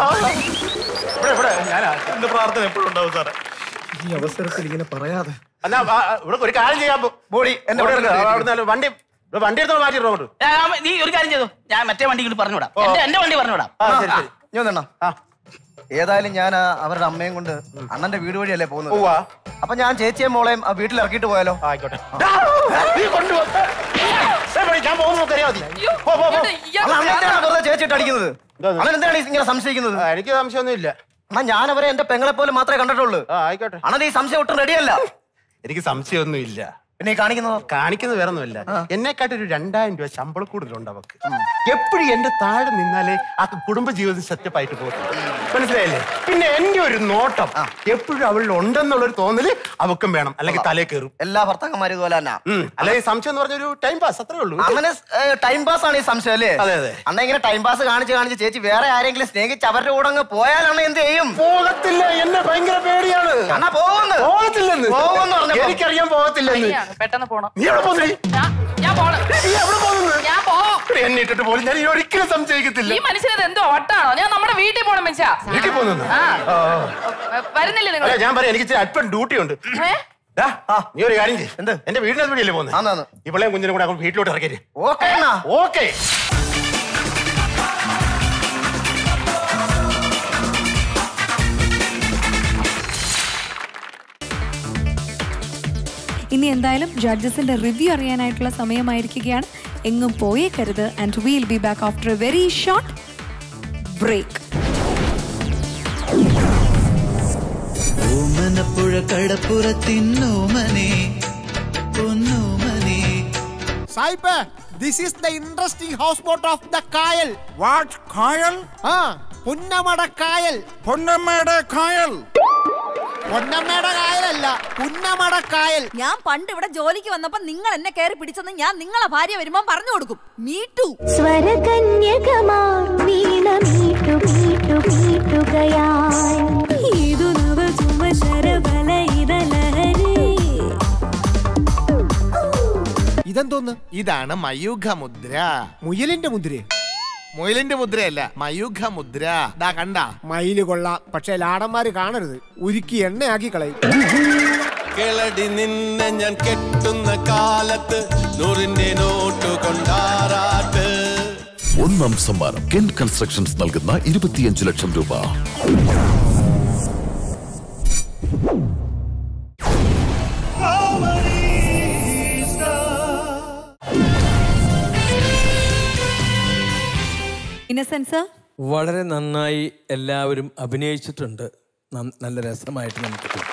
ഇവിടെ ഇവിടെ ഞാനാ എന്റെ പ്രാർത്ഥന എപ്പോഴും ഉണ്ടാവും സാറേ ഈ അവസരത്തിൽ ഇങ്ങനെ പറയാതെ എന്നാ ആ, ആ, ഇവിടെ ഒരു കാര്യം ചെയ്യാൻ പോ- ബോഡി എന്നെ ഇവിടെ ഇവിടെ എടുക്ക്. നിർത്തി. അവിടുന്ന് വണ്ടി ഇവിടെ വണ്ടി എടുത്തോ മാറ്റി റോഡ് ആ, ആ, നീ ഒരു കാര്യം ചെയ്തു ഞാൻ മറ്റേ വണ്ടി ഇങ്ങോട്ട് പറഞ്ഞുവിടാം എന്റെ എന്റെ വണ്ടി പറഞ്ഞുവിടാം ആ ശരി ശരി ഇനി വന്നെണ്ണ ആ ഏതായാലും ഞാൻ ആ അവരുടെ അമ്മയും കൊണ്ട് അണ്ണന്റെ വീട് വഴിയല്ലേ പോകുന്നത് പോവാ അപ്പൊ ഞാൻ ചേച്ചിയും മോളെയും ആ വീട്ടിൽ ഇറക്കിയിട്ട് പോയാലോ ആയിക്കോട്ടെ ദാ, നീ കൊണ്ടുപോ. ഏ, പോയി, ഞാൻ പോകുന്നു നോക്കറിയാ മതി അയ്യോ, പോ, പോ, പോ. ഇത് ഇയാൾ അണ്ണാ, അണ്ണൻ എന്തിനാണ് വെറുതെ ചേച്ചിട്ട് അടിക്കുന്നത് എന്താ ഇത്? അണ്ണൻ എന്തിനാണ് ഇങ്ങനെ സംശയിക്കുന്നത് ആ, എനിക്ക് സംശയമൊന്നും ഇല്ല അണ്ണാ ഞാൻ അവരെ എന്റെ പെങ്ങളെ പോലെ മാത്രമേ കണ്ടിട്ടുള്ളൂ ആ ആയിക്കോട്ടെ അണ്ണൻ ഈ സംശയം ഒട്ടും റെഡിയല്ല എനിക്ക് സംശയമൊന്നും ഇല്ല പിന്നെ ഈ കാണിക്കുന്നതോ കാണിക്കുന്നത് വേറെ ഒന്നുമില്ല എന്നെക്കാട്ടി ഒരു രണ്ടായിരം രൂപ ശമ്പളം കൂടുതലുണ്ട് അവക്ക് എപ്പോഴും എന്റെ താഴെ നിന്നാലേ ആ കുടുംബ ജീവിതം സെറ്റപ്പായിട്ട് പോകും മനസ്സിലായില്ലേ പിന്നെ എന്റെ ഒരു നോട്ടം എപ്പോഴും അവളിൽ ഉണ്ടെന്നുള്ളൊരു തോന്നല് അവക്കും വേണം അല്ലെങ്കിൽ തലേ കയറും എല്ലാ ഭർത്താക്കന്മാരും ഇതുപോലെ തന്നെ ഉം. അല്ലെങ്കിൽ സംശയം എന്ന് പറഞ്ഞൊരു ടൈം പാസ് അത്രേ ഉള്ളൂ അങ്ങനെ ടൈം പാസ് ആണ് ഈ സംശയം അല്ലേ അതെ, അതെ. അണ്ണ ഇങ്ങനെ ടൈം പാസ് കാണിച്ച് കാണിച്ച് ചേച്ചി വേറെ ആരെങ്കിലും സ്നേഹിച്ച് അവരുടെ കൂടെ അങ്ങ് പോയാലാണ് എന്ത് ചെയ്യും പോകത്തില്ല എന്നെ ഭയങ്കര പേടിയാണ് അണ്ണാ പോകുന്നു പോകത്തില്ലെന്ന് പോകുമെന്ന് പറഞ്ഞപ്പോ. എനിക്കറിയാൻ പോകത്തില്ലെന്ന് ശരിയാണ്, പെട്ടെന്ന് പോണം നീ എവിടെ പോകുന്നു ഞാൻ ഞാൻ പോണം നീ എവിടെ പോകുന്നു ഞാൻ പോവും എന്നെ ഇട്ടിട്ട് പോലും ഞാൻ ഇനി ഒരിക്കലും സംശയിക്കത്തില്ല ഈ മനുഷ്യനത് എന്തോ ഒട്ടാണോ ഞാൻ നമ്മുടെ വീട്ടിൽ പോണം വെച്ചാ വീട്ടിൽ പോകുന്നു ആ ആ. വരുന്നില്ലേ നിങ്ങൾ അല്ല ഞാൻ പറയാം എനിക്ക് ഇച്ചിരി അല്പം ഡ്യൂട്ടി ഉണ്ട് ഏ ദാ, നീ ഒരു കാര്യം ചെയ്യ് എന്ത്? എന്റെ വീടിന്റെ വഴിയല്ലേ പോകുന്നത് ആന്നാന്ന്. ഇവളെയും കുഞ്ഞിനും കൂടെ അങ്ങോട്ട് വീട്ടിലോട്ട് ഇറക്കിയത് ഓക്കെ അണ്ണാ ഓക്കെ ഇനി എന്തായാലും ജഡ്ജസിന്റെ റിവ്യൂ അറിയാനായിട്ടുള്ള സമയമായിരിക്കുകയാണ് എങ്ങും പോയേക്കരുത് and will be back after a very short break ഓമന പുഴ കടപ്പുറത്തിന്നോമനെ പൊന്നോമനെ സായിപ്പ് this is the interesting house boat of the kayal what kayal ആ പുന്നമട കായൽ പൊന്നമ്മയുടെ കായൽ പൊന്നമ്മയുടെ കായലല്ല പുന്നമട കായൽ ഞാൻ പണ്ട് ഇവിടെ ജോലിക്ക് വന്നപ്പോ നിങ്ങൾ എന്നെ കയറി പിടിച്ചെന്ന് ഞാൻ നിങ്ങളെ ഭാര്യ വരുമ്പോ പറഞ്ഞു കൊടുക്കും മീട്ടു സ്വരകന്യകമാർ വീണ മീട്ടു മീട്ടു മീട്ടുകയായി ഇതു നവസുമ ശരബല ഇതലഹരി ഇതെന്തോന്ന് ഇതാണ് മയൂഖ മുദ്ര മുയലിന്റെ മുദ്ര മുയലിന്റെ മുദ്രയല്ല മയൂഖ മുദ്ര ദാ കണ്ട മയില് കൊള്ളാം പക്ഷെ ലാടന്മാര് കാണരുത് ഉരുക്കി എണ്ണയാക്കി കളയും കിളടി നിന്നെ ഞാൻ കെട്ടുന്ന കാലത്ത് നൂറിന്റെ നോട്ട് കൊണ്ടാറാട്ട് ഒന്നാം സമ്മാനം കെൻ കൺസ്ട്രക്ഷൻസ് നൽകുന്ന ഇരുപത്തിയഞ്ച് ലക്ഷം രൂപ ഇന്നസെൻസ് വളരെ നന്നായി എല്ലാവരും അഭിനയിച്ചിട്ടുണ്ട് നം- നല്ല രസമായിട്ട് നമുക്ക് തോന്നി.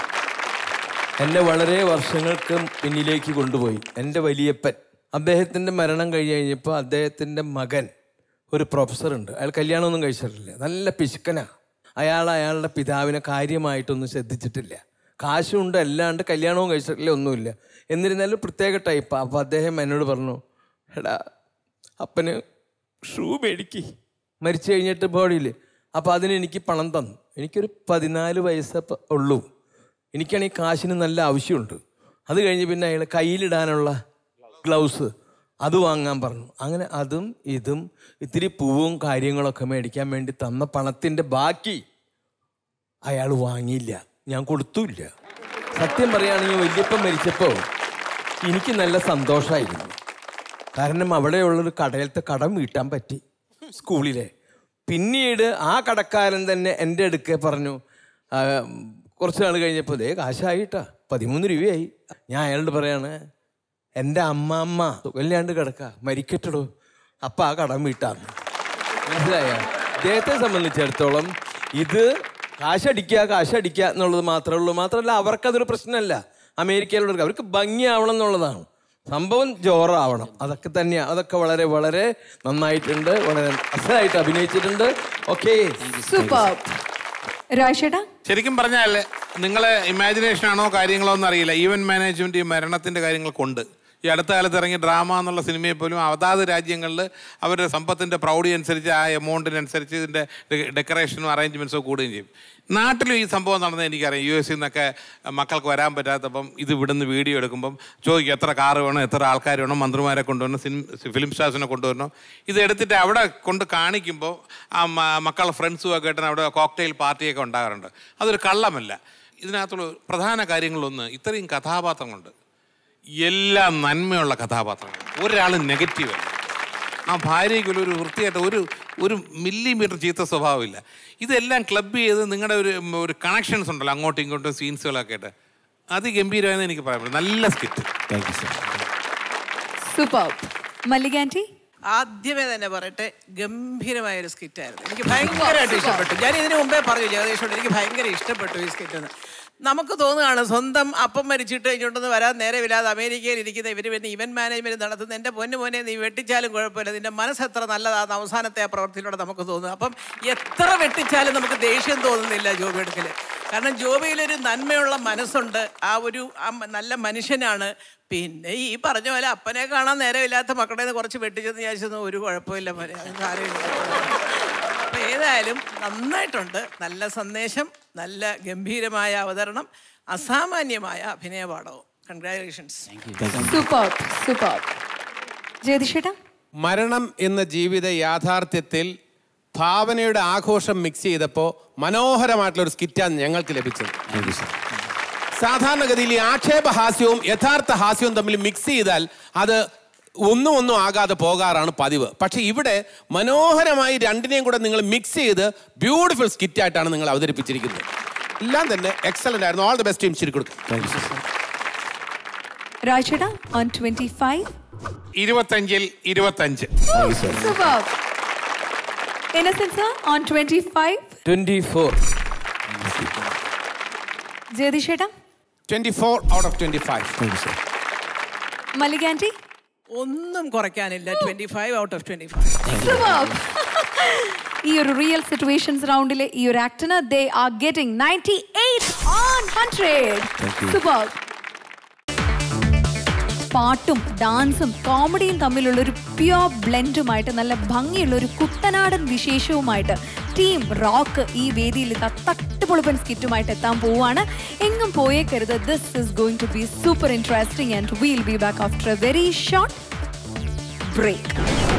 എന്നെ വളരെ വർഷങ്ങൾക്ക് പിന്നിലേക്ക് കൊണ്ടുപോയി എൻ്റെ വലിയപ്പൻ അദ്ദേഹത്തിൻ്റെ മരണം കഴിഞ്ഞ് കഴിഞ്ഞപ്പോൾ അദ്ദേഹത്തിൻ്റെ മകൻ ഒരു പ്രൊഫസറുണ്ട് അയാൾ കല്യാണമൊന്നും കഴിച്ചിട്ടില്ല നല്ല പിശുക്കനാ അയാൾ അയാളുടെ പിതാവിനെ കാര്യമായിട്ടൊന്നും ശ്രദ്ധിച്ചിട്ടില്ല കാശുണ്ട് അല്ലാണ്ട് കല്യാണവും കഴിച്ചിട്ടില്ല ഒന്നുമില്ല എന്നിരുന്നാലും പ്രത്യേക ടൈപ്പ് അപ്പോൾ അദ്ദേഹം എന്നോട് പറഞ്ഞു എടാ അപ്പന് ഷൂ മേടിക്ക് മരിച്ചു കഴിഞ്ഞിട്ട് ബോഡിയിൽ അപ്പോൾ അതിന് എനിക്ക് പണം തന്നു എനിക്കൊരു പതിനാല് വയസ്സേ പ- ഉള്ളൂ എനിക്കാണെങ്കിൽ കാശിന് നല്ല ആവശ്യമുണ്ട് അത് കഴിഞ്ഞ് പിന്നെ അയാൾ കയ്യിലിടാനുള്ള ഗ്ലൗസ് അത് വാങ്ങാൻ പറഞ്ഞു അങ്ങനെ അതും ഇതും ഇത്തിരി പൂവും കാര്യങ്ങളൊക്കെ മേടിക്കാൻ വേണ്ടി തന്ന പണത്തിൻ്റെ ബാക്കി അയാൾ വാങ്ങിയില്ല ഞാൻ കൊടുത്തുമില്ല സത്യം പറയുകയാണെങ്കിൽ വല്യപ്പൻ മരിച്ചപ്പോൾ എനിക്ക് നല്ല സന്തോഷമായിരുന്നു കാരണം അവിടെയുള്ളൊരു കടയിലത്തെ കടം വീട്ടാൻ പറ്റി സ്കൂളിലെ പിന്നീട് ആ കടക്കാരൻ തന്നെ എൻ്റെ അടുക്കെ പറഞ്ഞു "ആ, കുറച്ച് നാൾ കഴിഞ്ഞപ്പോൾ ദേ കാശായിട്ടാ പതിമൂന്ന് രൂപയായി ഞാൻ അയാളോട് പറയാണ് എൻ്റെ അമ്മാമ്മ സുഖമില്ലാണ്ട് കിടക്ക മരിക്കട്ടടോ അപ്പം ആ കടം വീട്ടാന്ന് മനസ്സിലായ അദ്ദേഹത്തെ സംബന്ധിച്ചിടത്തോളം ഇത് കാശടിക്കുക കാശടിക്കുക എന്നുള്ളത് മാത്രമേ ഉള്ളൂ മാത്രമല്ല അവർക്കതൊരു പ്രശ്നമല്ല അമേരിക്കയിലുള്ളവർക്ക് അവർക്ക് ഭംഗിയാവണം എന്നുള്ളതാണ് സംഭവം ജോറാവണം അതൊക്കെ തന്നെയാണ് അതൊക്കെ വളരെ വളരെ നന്നായിട്ടുണ്ട് വളരെ അസലായിട്ട് അഭിനയിച്ചിട്ടുണ്ട് ഓക്കെ സൂപ്പർ രാജേട്ടാ ശരിക്കും പറഞ്ഞാൽ നിങ്ങളെ ഇമാജിനേഷൻ ആണോ കാര്യങ്ങളോ ഒന്നും അറിയില്ല ഈവൻ മാനേജ്മെന്റ് ഈ മരണത്തിന്റെ കാര്യങ്ങൾ കൊണ്ട് ഈ അടുത്ത കാലത്ത് ഇറങ്ങിയ ഡ്രാമ എന്നുള്ള സിനിമയെ പോലും അതാത് രാജ്യങ്ങളിൽ അവരുടെ സമ്പത്തിന്റെ പ്രൗഢി അനുസരിച്ച് ആ എമൗണ്ടിനനുസരിച്ച് ഇതിന്റെ ഡെക്കറേഷനും അറേഞ്ച്മെന്റ്സും കൂടുകയും ചെയ്യും നാട്ടിലും ഈ സംഭവം നടന്നത് എനിക്കറിയാം യു എസിൽ നിന്നൊക്കെ മക്കൾക്ക് വരാൻ പറ്റാത്തപ്പം ഇത് ഇവിടുന്ന് വീഡിയോ എടുക്കുമ്പം ചോദിക്കും എത്ര കാറ് വേണം എത്ര ആൾക്കാർ വേണം മന്ത്രിമാരെ കൊണ്ടുവരണം സിനിമ ഫിലിം സ്റ്റാർസിനെ കൊണ്ടുവരണം ഇത് എടുത്തിട്ട് അവിടെ കൊണ്ട് കാണിക്കുമ്പോൾ ആ മ- മക്കളുടെ ഫ്രണ്ട്സും ഒക്കെ ആയിട്ട് അവിടെ കോക്ടെയിൽ പാർട്ടിയൊക്കെ ഉണ്ടാകാറുണ്ട് അതൊരു കള്ളമല്ല ഇതിനകത്തുള്ള പ്രധാന കാര്യങ്ങളൊന്ന് ഇത്രയും കഥാപാത്രങ്ങളുണ്ട് എല്ലാം നന്മയുള്ള കഥാപാത്രങ്ങൾ ഒരാൾ നെഗറ്റീവ് അല്ല ആ ഭാര്യയ്ക്കുള്ള ഒരു വൃത്തിയായിട്ട് ഒരു ഒരു മില്ലിമീറ്റർ ചീത്ത സ്വഭാവമില്ല ഇതെല്ലാം ക്ലബ് ചെയ്ത് നിങ്ങളുടെ ഒരു ഒരു കണക്ഷൻസ് ഉണ്ടല്ലോ അങ്ങോട്ടും ഇങ്ങോട്ടും സീൻസുകളൊക്കെ ആയിട്ട് അതിഗംഭീരമായെന്ന് എനിക്ക് പറയാൻ പറ്റും നല്ല skit thank you sir super Mallika aunty ആദ്യമേ തന്നെ പറയട്ടെ ഗംഭീരമായ ഒരു സ്കിറ്റായിരുന്നു എനിക്ക് ഭയങ്കരമായിട്ട് ഇഷ്ടപ്പെട്ടു ഞാൻ ഇതിനു മുമ്പേ പറഞ്ഞു ജഗദീഷോട് എനിക്ക് ഭയങ്കര ഇഷ്ടപ്പെട്ടു ഈ സ്കിറ്റ് എന്ന് നമുക്ക് തോന്നുകയാണ് സ്വന്തം അപ്പം മരിച്ചിട്ട് ഇങ്ങോട്ടൊന്ന് വരാൻ നേരമില്ലാതെ അമേരിക്കയിൽ ഇരിക്കുന്ന ഇവർ പിന്നെ ഇവന്റ് മാനേജ്മെന്റ് നടത്തുന്ന എൻ്റെ പൊന്നു മോനെ നീ വെട്ടിച്ചാലും കുഴപ്പമില്ല നിന്റെ മനസ്സ് എത്ര നല്ലതാണെന്ന് അവസാനത്തെ ആ പ്രവൃത്തിയിലൂടെ നമുക്ക് തോന്നുന്നു അപ്പം എത്ര വെട്ടിച്ചാലും നമുക്ക് ദേഷ്യം തോന്നുന്നില്ല ജോബി എടുക്കൽ കാരണം ജോബിയിലൊരു നന്മയുള്ള മനസ്സുണ്ട് ആ ഒരു ആ മ- നല്ല മനുഷ്യനാണ് പിന്നെ ഈ പറഞ്ഞ പോലെ അപ്പനെ കാണാൻ നേരമില്ലാത്ത മക്കളുടെ കയ്യിന്ന് കുറച്ച് വെട്ടിച്ചെന്ന് വിചാരിച്ചൊന്നും ഒരു കുഴപ്പമില്ല മോനെ അത് കാര്യമില്ല അപ്പൊ ഏതായാലും നന്നായിട്ടുണ്ട് നല്ല സന്ദേശം നല്ല ഗംഭീരമായ അവതരണം അസാമാന്യമായ അഭിനയ പാഠവും കൺഗ്രാറ്റുലേഷൻസ് സൂപ്പർ സൂപ്പർ ജയതിഷേട്ടാ മരണം എന്ന ജീവിത യാഥാർത്ഥ്യത്തിൽ ഭാവനയുടെ ആഘോഷം മിക്സ് ചെയ്തപ്പോൾ മനോഹരമായിട്ടുള്ള ഒരു സ്കിറ്റാണ് ഞങ്ങൾക്ക് ലഭിച്ചത് സാധാരണഗതിയിൽ ഈ ആക്ഷേപഹാസ്യവും യഥാർത്ഥ ഹാസ്യവും തമ്മിൽ മിക്സ് ചെയ്താൽ അത് ഒന്നും ഒന്നും ആകാതെ പോകാറാണ് പതിവ് പക്ഷെ ഇവിടെ മനോഹരമായി രണ്ടിനെയും കൂടെ നിങ്ങൾ മിക്സ് ചെയ്ത് ബ്യൂട്ടിഫുൾ സ്കിറ്റായിട്ടാണ് നിങ്ങൾ അവതരിപ്പിച്ചിരിക്കുന്നത് എല്ലാം തന്നെ എക്സലന്റ് ആയിരുന്നു ഓൾ ദ ബെസ്റ്റ് ടീം ശരി കൊടുക്കും രാജേട്ടാ ഓൺ ട്വന്റി ഫൈവ് ഇരുപത്തഞ്ചിൽ ഇരുപത്തഞ്ച് super innocence on twenty five twenty four ജഗദീഷേട്ടാ twenty four out of twenty five Mallika aunty ഒന്നും കുറയ്ക്കാനില്ല twenty five out of twenty five Superb. ഈ ഒരു റിയൽ സിറ്റുവേഷൻസ് റൗണ്ടിലെ ഈ ഒരു ആക്ടറിന് they are getting ninety eight on hundred super പാട്ടും ഡാൻസും കോമഡിയും തമ്മിലുള്ള ഒരു പ്യോർ ബ്ലെൻഡുമായിട്ട് നല്ല ഭംഗിയുള്ള ഒരു കുട്ടനാടൻ വിശേഷവുമായിട്ട് ടീം റോക്ക് ഈ വേദിയിൽ ഇതാ തട്ടുപൊളിപ്പൻ സ്കിറ്റുമായിട്ട് എത്താൻ പോവുകയാണ് എങ്ങും പോയേക്കരുത് this is going to be super interesting and we'll be back after a very short break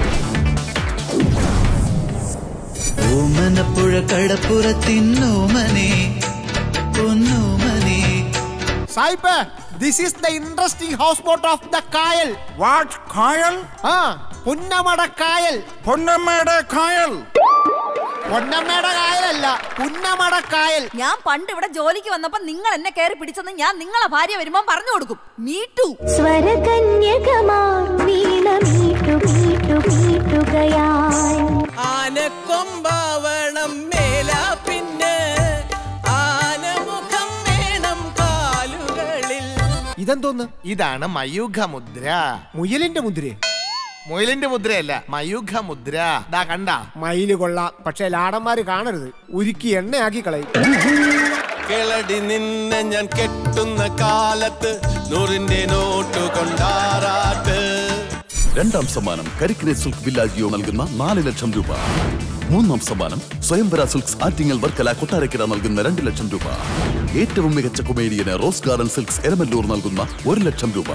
ഓമനപ്പുഴ കടപ്പുറത്തിന്നോമനെ പൊന്നോമനെ സായിപ്പ് this is the interesting house boat of the kayal what kayal ആ പുന്നമട കായൽ പൊന്നമ്മയുടെ കായൽ പൊന്നമ്മയുടെ കായലല്ല പുന്നമട കായൽ ഞാൻ പണ്ട് ഇവിടെ ജോലിക്ക് വന്നപ്പോ നിങ്ങൾ എന്നെ കയറി പിടിച്ചെന്ന് ഞാൻ നിങ്ങളെ ഭാര്യ വരുമ്പോ പറഞ്ഞു കൊടുക്കും മീട്ടു സ്വരകന്യകമാർ വീണ മീട്ടു മീട്ടു മീട്ടുകയായി ആനക്കൊമ്പാവണം മേല പിന്നെ ആനമുഖം വേണം കാലുകളിൽ ഇതെന്തോന്ന് ഇതാണ് മയൂഖ മുദ്ര മുയലിന്റെ മുദ്ര മുയലിന്റെ മുദ്രയല്ല മയൂഖ മുദ്ര ദാ കണ്ട മയില് കൊള്ളാം പക്ഷെ ലാടന്മാര് കാണരുത് ഉരുക്കി എണ്ണയാക്കി കളയും കിളടി നിന്നെ ഞാൻ കെട്ടുന്ന കാലത്ത് നൂറിന്റെ നോട്ടു കൊണ്ടാറാട്ട് രണ്ടാം സമ്മാനം കരിക്കിനെ സിൽക്ക് വില്ലാജിയോ നൽകുന്ന നാല് ലക്ഷം രൂപ മൂന്നാം സമ്മാനം സ്വയംവര സിൽക്സ് ആറ്റിങ്ങൽ വർക്കല കൊട്ടാരക്കര നൽകുന്ന രണ്ട് ലക്ഷം രൂപ ഏറ്റവും മികച്ച കൊമേഡിയന് റോസ് ഗാർഡൻ സിൽക്സ് എരമല്ലൂർ നൽകുന്ന ഒരു ലക്ഷം രൂപ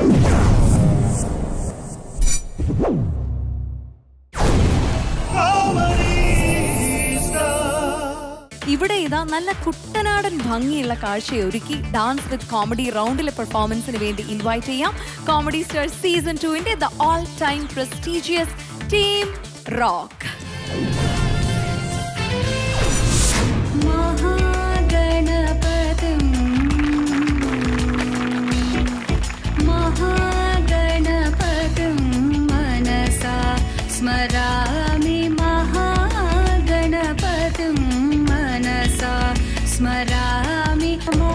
ഇവിടെ ഇതാ നല്ല കുട്ടനാടൻ ഭംഗിയുള്ള കാഴ്ചയെ ഒരുക്കി ഡാൻസ് വിത്ത് കോമഡി റൗണ്ടിലെ പെർഫോമൻസിന് വേണ്ടി ഇൻവൈറ്റ് ചെയ്യാം കോമഡി സ്റ്റാർ സീസൺ ടുവിന്റെ the all time prestigious team rock महागणपतिं महागणपतिं मनसा स्मरामि महागणपतिं मनसा स्मरामि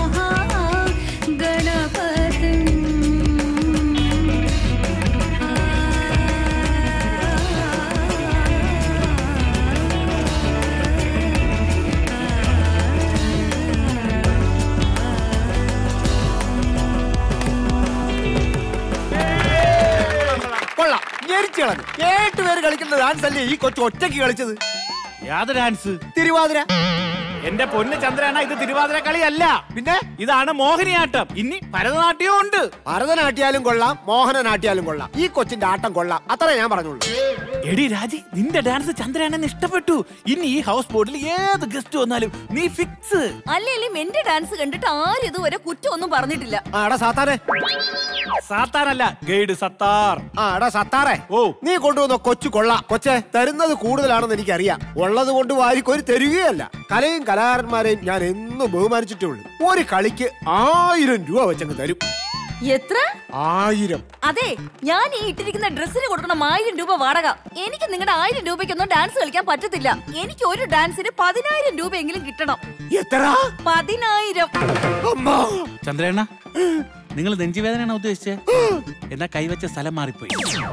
കൊള്ളാം ഞെരിച്ചു കളഞ്ഞു ഏട്ട് പേര് കളിക്കുന്ന ഡാൻസ് അല്ലേ ഈ കൊച്ചു ഒറ്റയ്ക്ക് കളിച്ചത് യാത് ഡാൻസ് തിരുവാതിര എന്റെ പൊന്ന് ചന്ദ്രന ഇത് തിരുവാതിര കളിയല്ല പിന്നെ ഇതാണ് മോഹിനിയാട്ടം ഇനി ഭരതനാട്യവും ഉണ്ട് ഭരതനാട്യാലും കൊള്ളാം മോഹനനാട്യാലും കൊള്ളാം ഈ കൊച്ചിന്റെ ആട്ടം കൊള്ളാം അത്ര ഞാൻ പറഞ്ഞോളൂ എടി രാജി നിന്റെ ഡാൻസ് ചന്ദ്രനെ ഇഷ്ടപ്പെട്ടു ഇനി ഈ ഹൗസ് ബോട്ടിൽ ഏത് ഗസ്റ്റ് വന്നാലും നീ ഫിക്സ് അല്ലേലും എന്റെ ഡാൻസ് കണ്ടിട്ട് ആരും ഇതുവരെ കുറ്റമൊന്നും പറഞ്ഞിട്ടില്ല ആടാ സാത്താനെ സാത്താനല്ല ഗൈഡ് സത്താർ ആടാ സത്താറെ ഓ നീ കൊണ്ടുവന്ന കൊച്ചു കൊള്ളാം കൊച്ചെ തരുന്നത് കൂടുതലാണെന്ന് എനിക്കറിയാം ഉള്ളത് കൊണ്ട് വാരിക്കൊരു തരികയല്ല കലയും കലാകാരന്മാരെയും ഞാൻ എന്നും ബഹുമാനിച്ചിട്ടേ ഉള്ളൂ ഒരു കളിക്ക് ആയിരം രൂപ വെച്ചങ്ങ് തരും എത്ര ആയിരം അതെ ഞാൻ ഈ ഇട്ടിരിക്കുന്ന ഡ്രസ്സിന് കൊടുക്കണം ആയിരം രൂപ വാടക എനിക്ക് നിങ്ങളുടെ ആയിരം രൂപയ്ക്കൊന്നും ഡാൻസ് കളിക്കാൻ പറ്റത്തില്ല എനിക്ക് ഒരു ഡാൻസിന് പതിനായിരം രൂപയെങ്കിലും കിട്ടണം എത്ര പതിനായിരം ചന്ദ്രേണ്ണ നിങ്ങൾ നെഞ്ചുവേദനയാണോ ഉദ്ദേശിച്ചത് എന്നാ കൈവച്ച സ്ഥലം മാറിപ്പോയി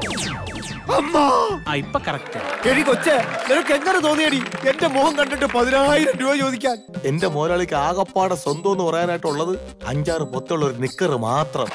ആ ഇപ്പൊ കറക്റ്റ് എടി കൊച്ചെ നിനക്ക് എങ്ങനെ തോന്നിയടി എന്റെ മുഖം കണ്ടിട്ട് പതിനായിരം രൂപ ചോദിക്കാൻ എന്റെ മോരാളിക്ക് ആകപ്പാടെ സ്വന്തം എന്ന് പറയാനായിട്ടുള്ളത് അഞ്ചാറ് പൊത്തുള്ള ഒരു നിക്കറ് മാത്രം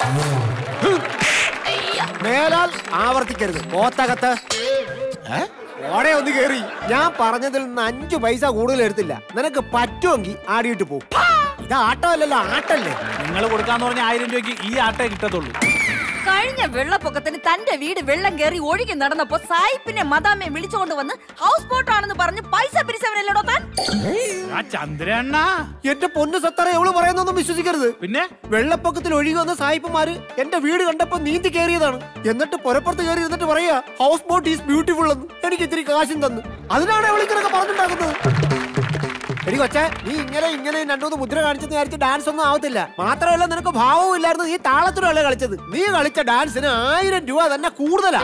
മേലാൽ ആവർത്തിക്കരുത് പോത്തകത്ത് ഓടെ ഒന്ന് കേറി ഞാൻ പറഞ്ഞതിൽ നിന്ന് അഞ്ചു പൈസ കൂടുതൽ എടുത്തില്ല നിനക്ക് പറ്റുമെങ്കിൽ ആടിയിട്ട് പോ ഇത് ആട്ടമല്ലല്ലോ ആട്ടല്ലേ നിങ്ങൾ കൊടുക്കാന്ന് പറഞ്ഞ ആയിരം രൂപയ്ക്ക് ഈ ആട്ടേ കിട്ടത്തുള്ളൂ കഴിഞ്ഞ വെള്ളപ്പൊക്കത്തിന് തന്റെ വീട് വെള്ളം കയറി ഒഴുകി നടന്നപ്പോ സായിപ്പിനെ മദാമെ വിളിച്ചുകൊണ്ട് വന്ന് ഹൗസ് ബോട്ട് ആണെന്ന് പറഞ്ഞ് പൈസ പിരിച്ചവനല്ലോടോ താൻ ആ ചന്ദ്രണ്ണ എന്റെ പൊന്നു സത്തറ എവള് പറയുന്നൊന്നും വിശ്വസിക്കരുത് പിന്നെ വെള്ളപ്പൊക്കത്തിൽ ഒഴുകി വന്ന സായിപ്പുമാര് എന്റെ വീട് കണ്ടപ്പോ നീന്തി കയറിയതാണ് എന്നിട്ട് പുറപ്പുറത്ത് കയറി എന്നിട്ട് പറയാ ഹൗസ് ബോട്ട് ഈസ് ബ്യൂട്ടിഫുൾ എന്ന് എനിക്ക് ഇത്തിരി കാശും തന്നു അതിനാണ് അവളിങ്ങനൊക്കെ പറഞ്ഞുണ്ടാക്കുന്നത് എടി കൊച്ചേ നീ ഇങ്ങനെ ഇങ്ങനെ രണ്ടുമൂന്ന് മുദ്ര കാണിച്ചെന്ന് വിചാരിച്ച് ഡാൻസ് ഒന്നും ആവത്തില്ല മാത്രമല്ല നിനക്ക് ഭാവവും ഇല്ലായിരുന്നു നീ താളത്തിലല്ലേ കളിച്ചത് നീ കളിച്ച ഡാൻസിന് ആയിരം രൂപ തന്നെ കൂടുതലാ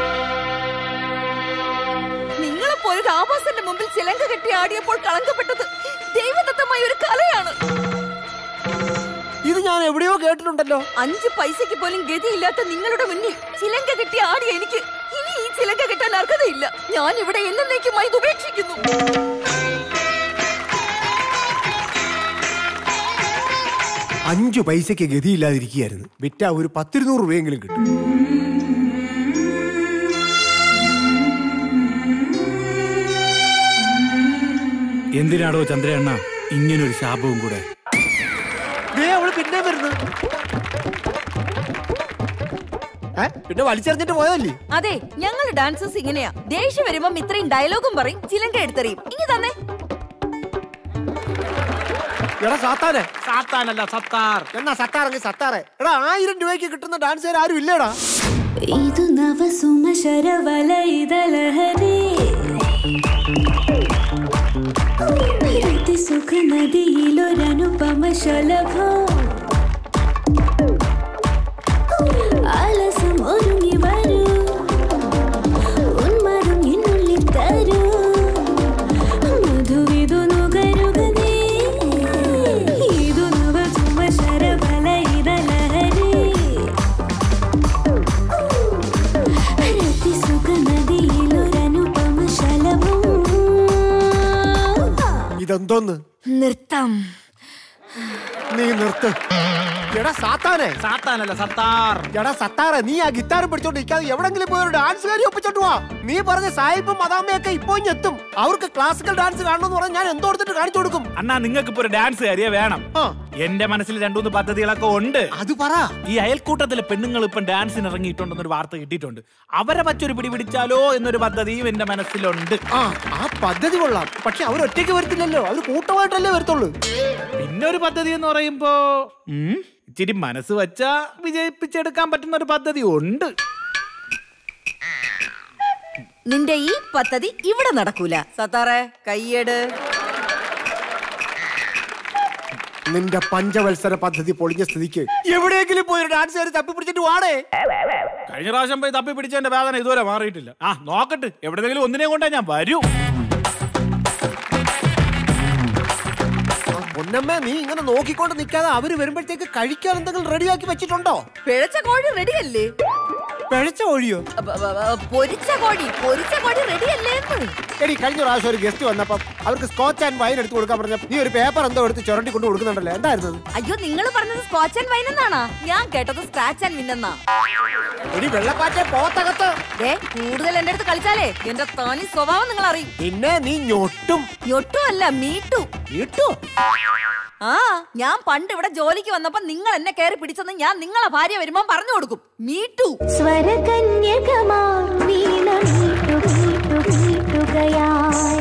നിങ്ങളിപ്പോ ഒരു രാമാസന്റെ മുമ്പിൽ ചിലങ്ക കെട്ടി ആടിയപ്പോൾ കളങ്കപ്പെട്ടത് ദൈവദത്തമായ ഒരു കലയാണ് ഞാൻ എവിടെയോ കേട്ടിട്ടുണ്ടല്ലോ അഞ്ച് പൈസക്ക് പോലും ഗതിയില്ലാത്ത നിങ്ങളുടെ മുന്നിൽ ചിലങ്ക കെട്ടി ആടി എനിക്ക് ഇനി ഈ ചിലങ്ക കെട്ടാൻ അർഹതയില്ല ഞാൻ ഇവിടെ എന്നേക്കുമായി ഇത് ഉപേക്ഷിക്കുന്നു അഞ്ചു പൈസക്ക് ഗതിയില്ലാതിരിക്കുകയായിരുന്നു വിറ്റ ഒരു പത്തിരുന്നൂറ് രൂപയെങ്കിലും കിട്ടും എന്തിനാടോ ചന്ദ്രയണ്ണ ഇങ്ങനൊരു ശാപവും കൂടെ ദേ അവള് പിന്നെ വരുന്നു ഏ? പിന്നെ വലിച്ചെറിഞ്ഞിട്ട് പോയതല്ലേ അതെ ഞങ്ങൾ ഡാൻസേഴ്സ് ഇങ്ങനെയാ ദേഷ്യം വരുമ്പം ഇത്രയും ഡയലോഗും പറയും ചിലങ്ക എടുത്തെറിയും ഇനി തന്നെ എടാ സാത്താനെ സാത്താനല്ല സത്താർ എന്നാ സത്താറെങ്കിൽ സത്താറെ എടാ ആയിരം രൂപയ്ക്ക് കിട്ടുന്ന ഡാൻസുകാർ ആരും ഇല്ലേടാ ಇದು ನವ ಸುಮ ಶರವಲಯದಲಹರಿ ಪ್ರೀತಿ ಸುಖ ನದಿಯಿಲೊರನುಪಮ ಶಲಭ ആലസം ഒരുങ്ങി വരൂ ഉന്മാദം എന്നുള്ളിൽ തരൂ മധുവിതു നുകരുക നീ ഇതു നവ സുമ ശരവലയിതലഹരി രതി സുഖ നദിയിലൊരനുപമ ശലഭം ഇതെന്തോന്ന് നൃത്തം നീ നിർത്ത് എടാ സാത്താനെ സാത്താനല്ല സത്താർ എടാ സത്താറെ നീ ആ ഗിത്താർ പിടിച്ചോണ്ട് നിൽക്കാതെ എവിടെങ്കിലും പോയി ഒരു ഡാൻസുകാരി ഒപ്പിച്ചോണ്ട് പോവാ നീ പറഞ്ഞ സായിപ്പും മദാമ്മയൊക്കെ ഇപ്പൊ ഇങ്ങ് എത്തും അവർക്ക് ക്ലാസിക്കൽ ഡാൻസ് കാണണമെന്ന് പറഞ്ഞാൽ ഞാൻ എന്തോ എടുത്തിട്ട് കാണിച്ചു കൊടുക്കും അണ്ണാ നിങ്ങൾക്ക് ഇപ്പൊ ഒരു ഡാൻസ് കാരിയെ വേണം എന്റെ മനസ്സിൽ രണ്ടുമൂന്ന് പദ്ധതികളൊക്കെ ഉണ്ട് അത് പറ ഈ അയൽക്കൂട്ടത്തിലെ പെണ്ണുങ്ങൾ ഇപ്പം ഡാൻസിന് ഇറങ്ങിയിട്ടുണ്ടെന്നൊരു വാർത്ത കിട്ടിയിട്ടുണ്ട് അവരെ വച്ചൊരു പിടി പിടിച്ചാലോ എന്നൊരു പദ്ധതിയും എന്റെ മനസ്സിലുണ്ട് ആ ആ പദ്ധതി കൊള്ളാം പക്ഷെ അവർ ഒറ്റയ്ക്ക് വരത്തില്ലല്ലോ അവർ കൂട്ടമായിട്ടല്ലേ വരത്തുള്ളൂ പിന്നെ ഒരു പദ്ധതി എന്ന് പറയുമ്പോ ഉം, ഇച്ചിരി മനസ്സ് വച്ചാ വിജയിപ്പിച്ചെടുക്കാൻ പറ്റുന്ന ഒരു പദ്ധതി ഉണ്ട് നിന്റെ ഈ പദ്ധതി ഇവിടെ നടക്കൂല സത്താറെ കയ്യേട് നിന്റെ പഞ്ചവത്സര പദ്ധതി പൊളിഞ്ഞ സ്ഥിതിക്ക് എവിടെയെങ്കിലും പോയി ഒരു ഡാൻസുകാരി തപ്പി പിടിച്ചിട്ട് വാടേ കഴിഞ്ഞ പ്രാവശ്യം പോയി തപ്പി പിടിച്ചതിന്റെ വേദന ഇതുവരെ മാറിയിട്ടില്ല ആ നോക്കട്ടെ എവിടെയെങ്കിലും ഒന്നിനെ കൊണ്ടേ ഞാൻ വരൂ പൊന്നമ്മ നീ ഇങ്ങനെ നോക്കിക്കൊണ്ട് നിൽക്കാതെ അവര് വരുമ്പോഴത്തേക്ക് കഴിക്കാൻ എന്തെങ്കിലും റെഡിയാക്കി വെച്ചിട്ടുണ്ടോ പിഴച്ച കോഴി റെഡിയല്ലേ പിഴച്ച കോഴിയോ പൊരിച്ച കോഴി പൊരിച്ച കോഴി റെഡിയല്ലേ എടി കഴിഞ്ഞ പ്രാവശ്യം ഒരു ഗസ്റ്റ് വന്നപ്പം അവർക്ക് സ്കോച്ച് ആൻഡ് വൈൻ എടുത്ത് കൊടുക്കാൻ പറഞ്ഞ നീ ഒരു പേപ്പർ എന്തോ എടുത്ത് ചുരണ്ടി കൊണ്ട് കൊടുക്കുന്നുണ്ടല്ലോ എന്തായിരുന്നു അത്? അയ്യോ നിങ്ങൾ പറഞ്ഞത് സ്കോച്ച് ആൻഡ് വൈൻ എന്നാണോ ഞാൻ കേട്ടത് സ്ക്രാച്ച് ആൻഡ് വിൻ എന്നാ എടി വെള്ളപ്പാറ്റെ പോത്തകത്ത് ദേ കൂടുതൽ എന്റെ അടുത്ത് കളിച്ചാലേ എന്റെ തനി സ്വഭാവം നിങ്ങൾ അറിയും പിന്നെ നീ ഞൊട്ടും ഞൊട്ടും അല്ല മീട്ടു മീട്ടു ആ ഞാൻ പണ്ട് ഇവിടെ ജോലിക്ക് വന്നപ്പോ നിങ്ങൾ എന്നെ കയറി പിടിച്ചെന്ന് ഞാൻ നിങ്ങളെ ഭാര്യ വരുമ്പോ പറഞ്ഞു കൊടുക്കും മീട്ടു സ്വരകന്യകമാർ വീണ മീട്ടു മീട്ടു മീട്ടുകയായി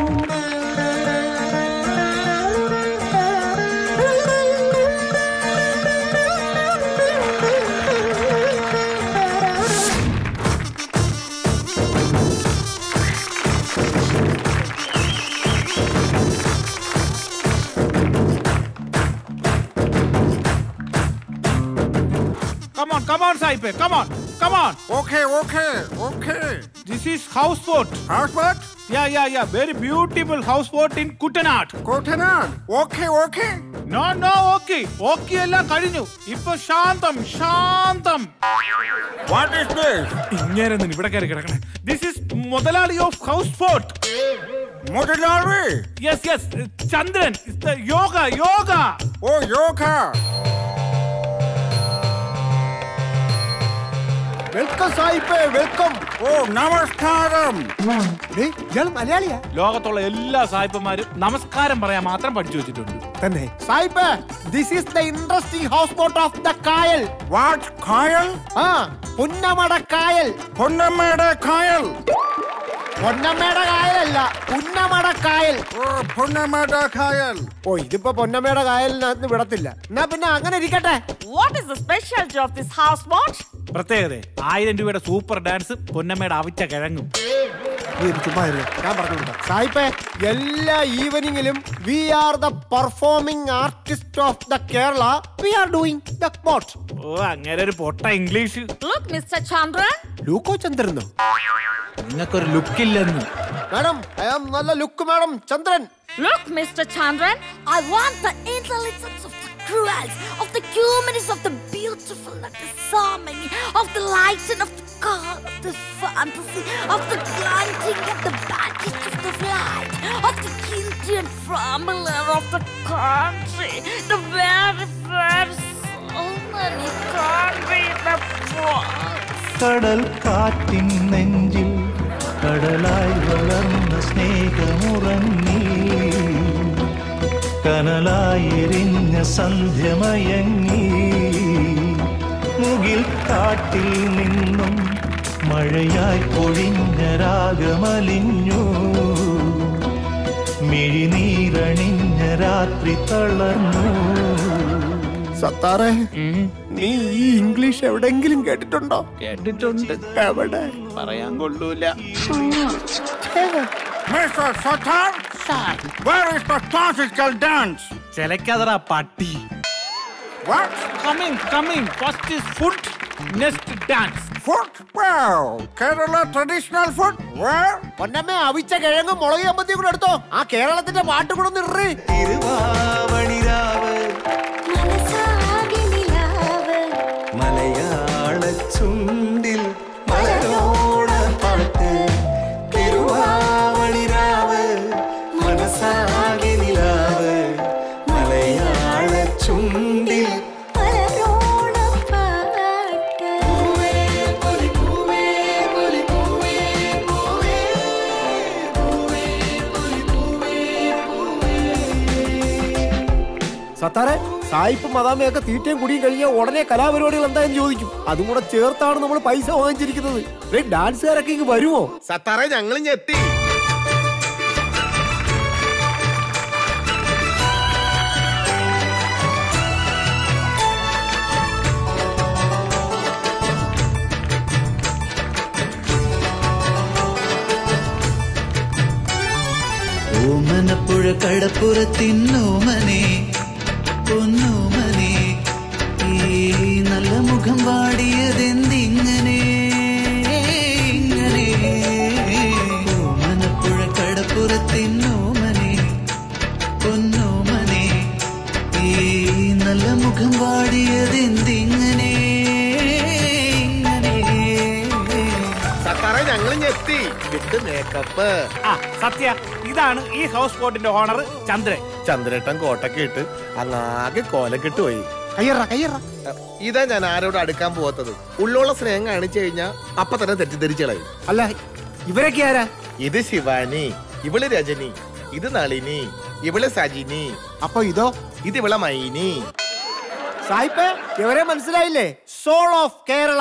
Come on, come on, Saipe, come on, come on. Okay, okay, okay. This is houseboat. Houseboat? Yeah, yeah, yeah. Very beautiful houseboat in Kutanad. Kutanad? Okay, okay. No, no, okay. Okay എല്ലാം കഴിഞ്ഞു. ഇപ്പൊ ശാന്തം, ശാന്തം. What is this? ഇങ്ങനെ നിന്ന് ഇവിടെ കയറി കിടക്കണേ. This is മുതലാളി of houseboat. മുതലാളി? Yes, yes. Chandran. It's the yoga, yoga. Oh, yoga. Welcome സായിപ്പേ വെൽക്കം ഓ നമസ്കാരം ഇയാൾ മലയാളിയാ ലോകത്തുള്ള എല്ലാ സായിപ്പന്മാരും നമസ്കാരം പറയാൻ മാത്രം പഠിച്ചു വെച്ചിട്ടുണ്ട് തന്നെ സായിപ്പേ this is the interesting house boat of the kayal what kayal ആ പുന്നമട കായൽ പുന്നമ്മയുടെ കായൽ പൊന്നമ്മയുടെ കായലല്ല പുന്നമട കായൽ ഓ പുന്നമട കായൽ ഓ ഇതിപ്പോ പൊന്നമ്മയുടെ കായലിനകത്ത് വിടത്തില്ല എന്നാ പിന്നെ അങ്ങനെ ഇരിക്കട്ടെ what is the speciality of this house boat പ്രത്യേകത ആയിരം രൂപയുടെ സൂപ്പർ ഡാൻസ് പൊന്നമ്മയുടെ അവിച്ച കിഴങ്ങും നീ ഇത് ചുമ്മാ ഇരുന്ന്. ഞാൻ പറഞ്ഞു കൊടുക്കാം സായിപ്പേ എല്ലാ ഈവനിങ്ങിലും we are the performing artist of the Kerala we are doing the boat ഓ അങ്ങനെ ഒരു പൊട്ട ഇംഗ്ലീഷ് ലുക്ക് മിസ്റ്റർ ചന്ദ്രൻ ലൂക്കോ ചന്ദ്രനോ നിങ്ങൾക്കൊരു ലുക്കില്ലെന്ന് മാഡം ഐ ആം നല്ല look madam Chandran look mister Chandran I want the intelligence of the crew bells, of the humanness, of the beautiful, of the harmony, of the light and of the color, of the fantasy, of the glinting, of the bandage, of the flight, of the Indian family, of the country, the very first harmony can't be the കടൽ കാറ്റിൻ നെഞ്ചിൽ കടലായി വളർന്ന സ്നേഹമുറങ്ങി കനലായി എരിഞ്ഞ സന്ധ്യമയങ്ങി മുകിൽ കാട്ടിൽ നിന്നും മഴയായി പൊഴിഞ്ഞ രാഗമലിഞ്ഞു മിഴിനീരണിഞ്ഞ രാത്രി തളർന്നു സത്താറെ നീ ഈ ഇംഗ്ലീഷ് എവിടെങ്കിലും കേട്ടിട്ടുണ്ടോ കേട്ടിട്ടുണ്ട് എവിടെ പറയാൻ കൊള്ളൂല Mr. Satar, where is the classical dance? ചിലക്കതറ പട്ടി What? Coming coming first is food next dance Food? Well, Kerala traditional food? Where? പൊന്നമ്മേ അവിച്ച കിഴങ്ങും മുളക് ചമ്മന്തിയും കൂടെ എടുത്തോ ആ കേരളത്തിന്റെ പാട്ട് കൂടെ ഒന്ന് ഇറി മലയാള ചുണ്ടിൽ മലരോണ പാട്ട് തിരുവാവണിരാവ് മനസ്സാകെ നിലാവ് മലയാള ചുണ്ടിൽ സത്താറെ സായിപ്പ് മദാമയൊക്കെ തീറ്റയും കുടിയും കഴിഞ്ഞാൽ ഉടനെ കലാപരിപാടികൾ എന്തായാലും ചോദിക്കും അതും കൂടെ ചേർത്താണ് നമ്മൾ പൈസ വാങ്ങിച്ചിരിക്കുന്നത് ഏയ് ഡാൻസുകാരൊക്കെ ഇങ്ങ് വരുമോ സത്താറെ ഞങ്ങളും ഞെത്തി ഓമനപ്പുഴ കടപ്പുറത്തിന്നോമനെ പൊന്നോമനെ ഈ നല്ല മുഖം പാടിയതെന്തിങ്ങനെ ഇങ്ങനെ ഓമനപ്പുഴ കടപ്പുറത്തിന്നോമനെ പൊന്നോമനെ ഈ നല്ല മുഖം പാടിയതെന്തിങ്ങനെ ഇങ്ങനെ സത്താറെ ഞങ്ങളും ഞെത്തി വിത്ത് മേക്കപ്പ് ആ സത്യ ഇതാണ് ഈ ഹൗസ് ബോട്ടിന്റെ ഓണർ ചന്ദ്രൻ ചന്ദ്രേട്ടൻ കോട്ടൊക്കെ ഇട്ട് അങ്ങാകെ കോലക്കെട്ട് പോയി കയ്യറ കയ്യറ ഇതാ ഞാൻ ആരോട് അടുക്കാൻ പോവാത്തത് ഉള്ളോള സ്നേഹം കാണിച്ചു കഴിഞ്ഞാ അപ്പൊ തന്നെ തെറ്റിദ്ധരിച്ചു കളയും അല്ല ഇവരൊക്കെ ആരാ ഇത് ശിവാനി ഇവള് രജനി ഇത് നളിനി ഇവള് സജിനി അപ്പൊ ഇതോ ഇത് ഇവളെ മൈനി സായിപ്പേ ഇവരെ മനസ്സിലായില്ലേ soul of Kerala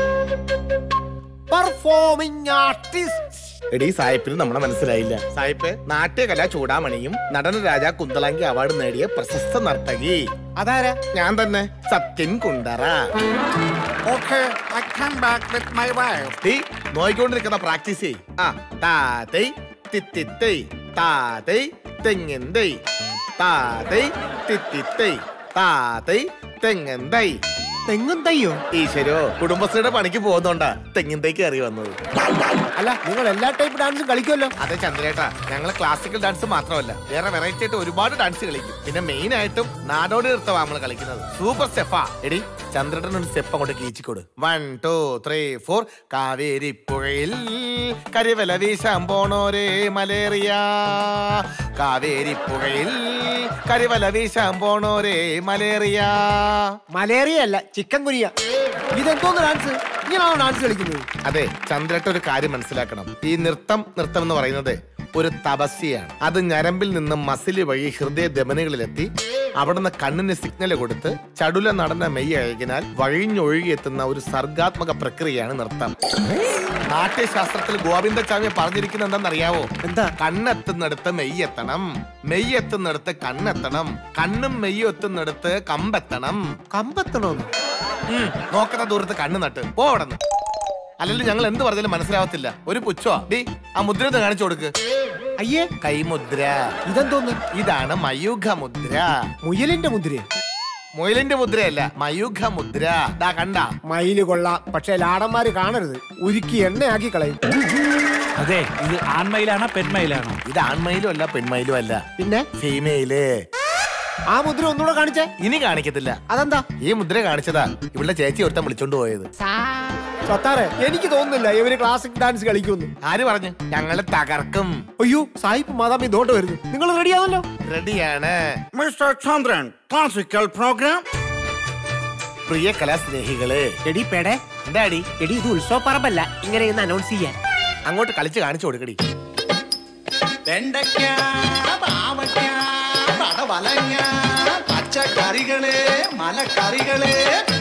performing artist എടീ സായിപ്പിന് നമ്മളെ മനസ്സിലായില്ല സായിപ്പ് നാട്യകല ചൂടാമണിയും നടന രാജ കുന്തളാങ്കി അവാർഡ് നേടിയ പ്രശസ്ത നർത്തകി അതാരാ ഞാൻ തന്നെ Sathyan Kundara okay I come back with my wife ടീ നോയിക്കൊണ്ടിരിക്കുന്ന പ്രാക്ടീസ് ചെയ് ആ താതൈ തിത്തിത്തൈ താതൈ തെങ്ങന്തൈ താതൈ തിത്തിത്തൈ താതൈ തെങ്ങന്തൈ തെങ്ങും തയ്യോ ഈശ്വരോ കുടുംബശ്രീയുടെ പണിക്ക് പോകുന്നോണ്ടാ തെങ്ങിന്തൈക്ക് കയറി വന്നത് അല്ല നിങ്ങൾ എല്ലാ ടൈപ്പ് ഡാൻസും കളിക്കുമല്ലോ അതെ ചന്ദ്രേട്ടാ ഞങ്ങൾ ക്ലാസിക്കൽ ഡാൻസ് മാത്രമല്ല വേറെ വെറൈറ്റി ആയിട്ട് ഒരുപാട് ഡാൻസ് കളിക്കും പിന്നെ മെയിൻ ആയിട്ടും നാടോടി നൃത്തമാണ് നമ്മൾ കളിക്കുന്നത് സൂപ്പർ സ്റ്റെപ്പാ എടി ചന്ദ്രേട്ടൻ ഒരു സ്റ്റെപ്പ് അങ്ങോട്ട് കീച്ചിക്കൊടു one two three four Kaveri പുഴയിൽ കരിവല വീശാൻ പോണോരേ മലേറിയ കാവേരി പുഴയിൽ കരിവല വീശാൻ പോണോരേ മലേറിയ മലേറിയ അല്ല ചിക്കൻ കുനിയ ഇതെന്തോന്ന് ഡാൻസ് ഇങ്ങനെയാണോ ഡാൻസ് കളിക്കുന്നത് അതെ ചന്ദ്രേട്ട ഒരു കാര്യം മനസ്സിലാക്കണം ഈ നൃത്തം നൃത്തം എന്ന് പറയുന്നത് ഒരു തപസ്യയാണ് അത് ഞരമ്പിൽ നിന്നും മസിലി വഴി ഹൃദയ ധമനികളിലെത്തി അവിടുന്ന് കണ്ണിന് സിഗ്നൽ കൊടുത്ത് ചടുല നടന്ന മെയ് അഴകിനാൽ വഴിഞ്ഞൊഴുകിയെത്തുന്ന ഒരു സർഗാത്മക പ്രക്രിയയാണ് നൃത്തം നാട്യശാസ്ത്രത്തിൽ ഗോവിന്ദചാമി പറഞ്ഞിരിക്കുന്നത് എന്താണെന്നറിയാവോ എന്താ കണ്ണെത്തുന്നിടത്ത് മെയ്യെത്തണം മെയ്യെത്തുന്നിടത്ത് കണ്ണെത്തണം കണ്ണും മെയ്യും എത്തുന്നിടത്ത് കമ്പെത്തണം കമ്പെത്തണോന്ന് ഉം, നോക്കുന്ന ദൂരത്ത് കണ്ണ് നട്ട് പോ അവിടെ അല്ലെങ്കിൽ ഞങ്ങൾ എന്ത് പറഞ്ഞാലും മനസ്സിലാവത്തില്ല ഒരു പുച്ഛോ ഡി ആ മുദ്ര ഒന്ന് കാണിച്ചു കൊടുക്ക് അയ്യേ കൈമുദ്ര ഇതെന്തോന്ന് ഇതാണ് മയൂഖ മുദ്ര മുയലിന്റെ മുദ്ര മുയലിന്റെ മുദ്രയല്ല മയൂഖ മുദ്ര ദാ കണ്ട മയില് കൊള്ളാം പക്ഷെ ലാടന്മാര് കാണരുത് ഉരുക്കി എണ്ണയാക്കി കളയും അതെ ഇത് ആൺമയിലാണോ പെൺമയിലാണോ ഇത് ആൺമയിലും അല്ല പെൺമയിലും അല്ല പിന്നെ ഫീമെയില് ആ മുദ്ര ഒന്നുകൂടെ കാണിച്ചേ ഇനി കാണിക്കത്തില്ല അതെന്താ ഈ മുദ്ര കാണിച്ചതാ ഇവളുടെ ചേച്ചി ഒരുത്തൻ വിളിച്ചോണ്ട് പോയത് സത്താറെ എനിക്ക് തോന്നുന്നില്ല ഇവര് ക്ലാസിക് ഡാൻസ് കളിക്കുമെന്ന് ആര് പറഞ്ഞു ഞങ്ങള് തകർക്കും അയ്യോ സായിപ്പ് മാതാമി ഇതോട്ട് വരുന്നു നിങ്ങൾ റെഡിയാണല്ലോ റെഡിയാണ് മിസ്റ്റർ ചന്ദ്രൻ ക്ലാസിക്കൽ പ്രോഗ്രാം പ്രിയ കലാസ്നേഹികളെ എടി പേടെ എന്താടി എടി ഇത് ഉത്സവ പറമ്പല്ല ഇങ്ങനെ ഒന്ന് അനൗൺസ് ചെയ്യാൻ അങ്ങോട്ട് കളിച്ച് കാണിച്ചു കൊടുക്കടി വെണ്ടയ്ക്ക പാവയ്ക്ക പടവലങ്ങ പച്ചക്കറികളെ മലക്കറികളെ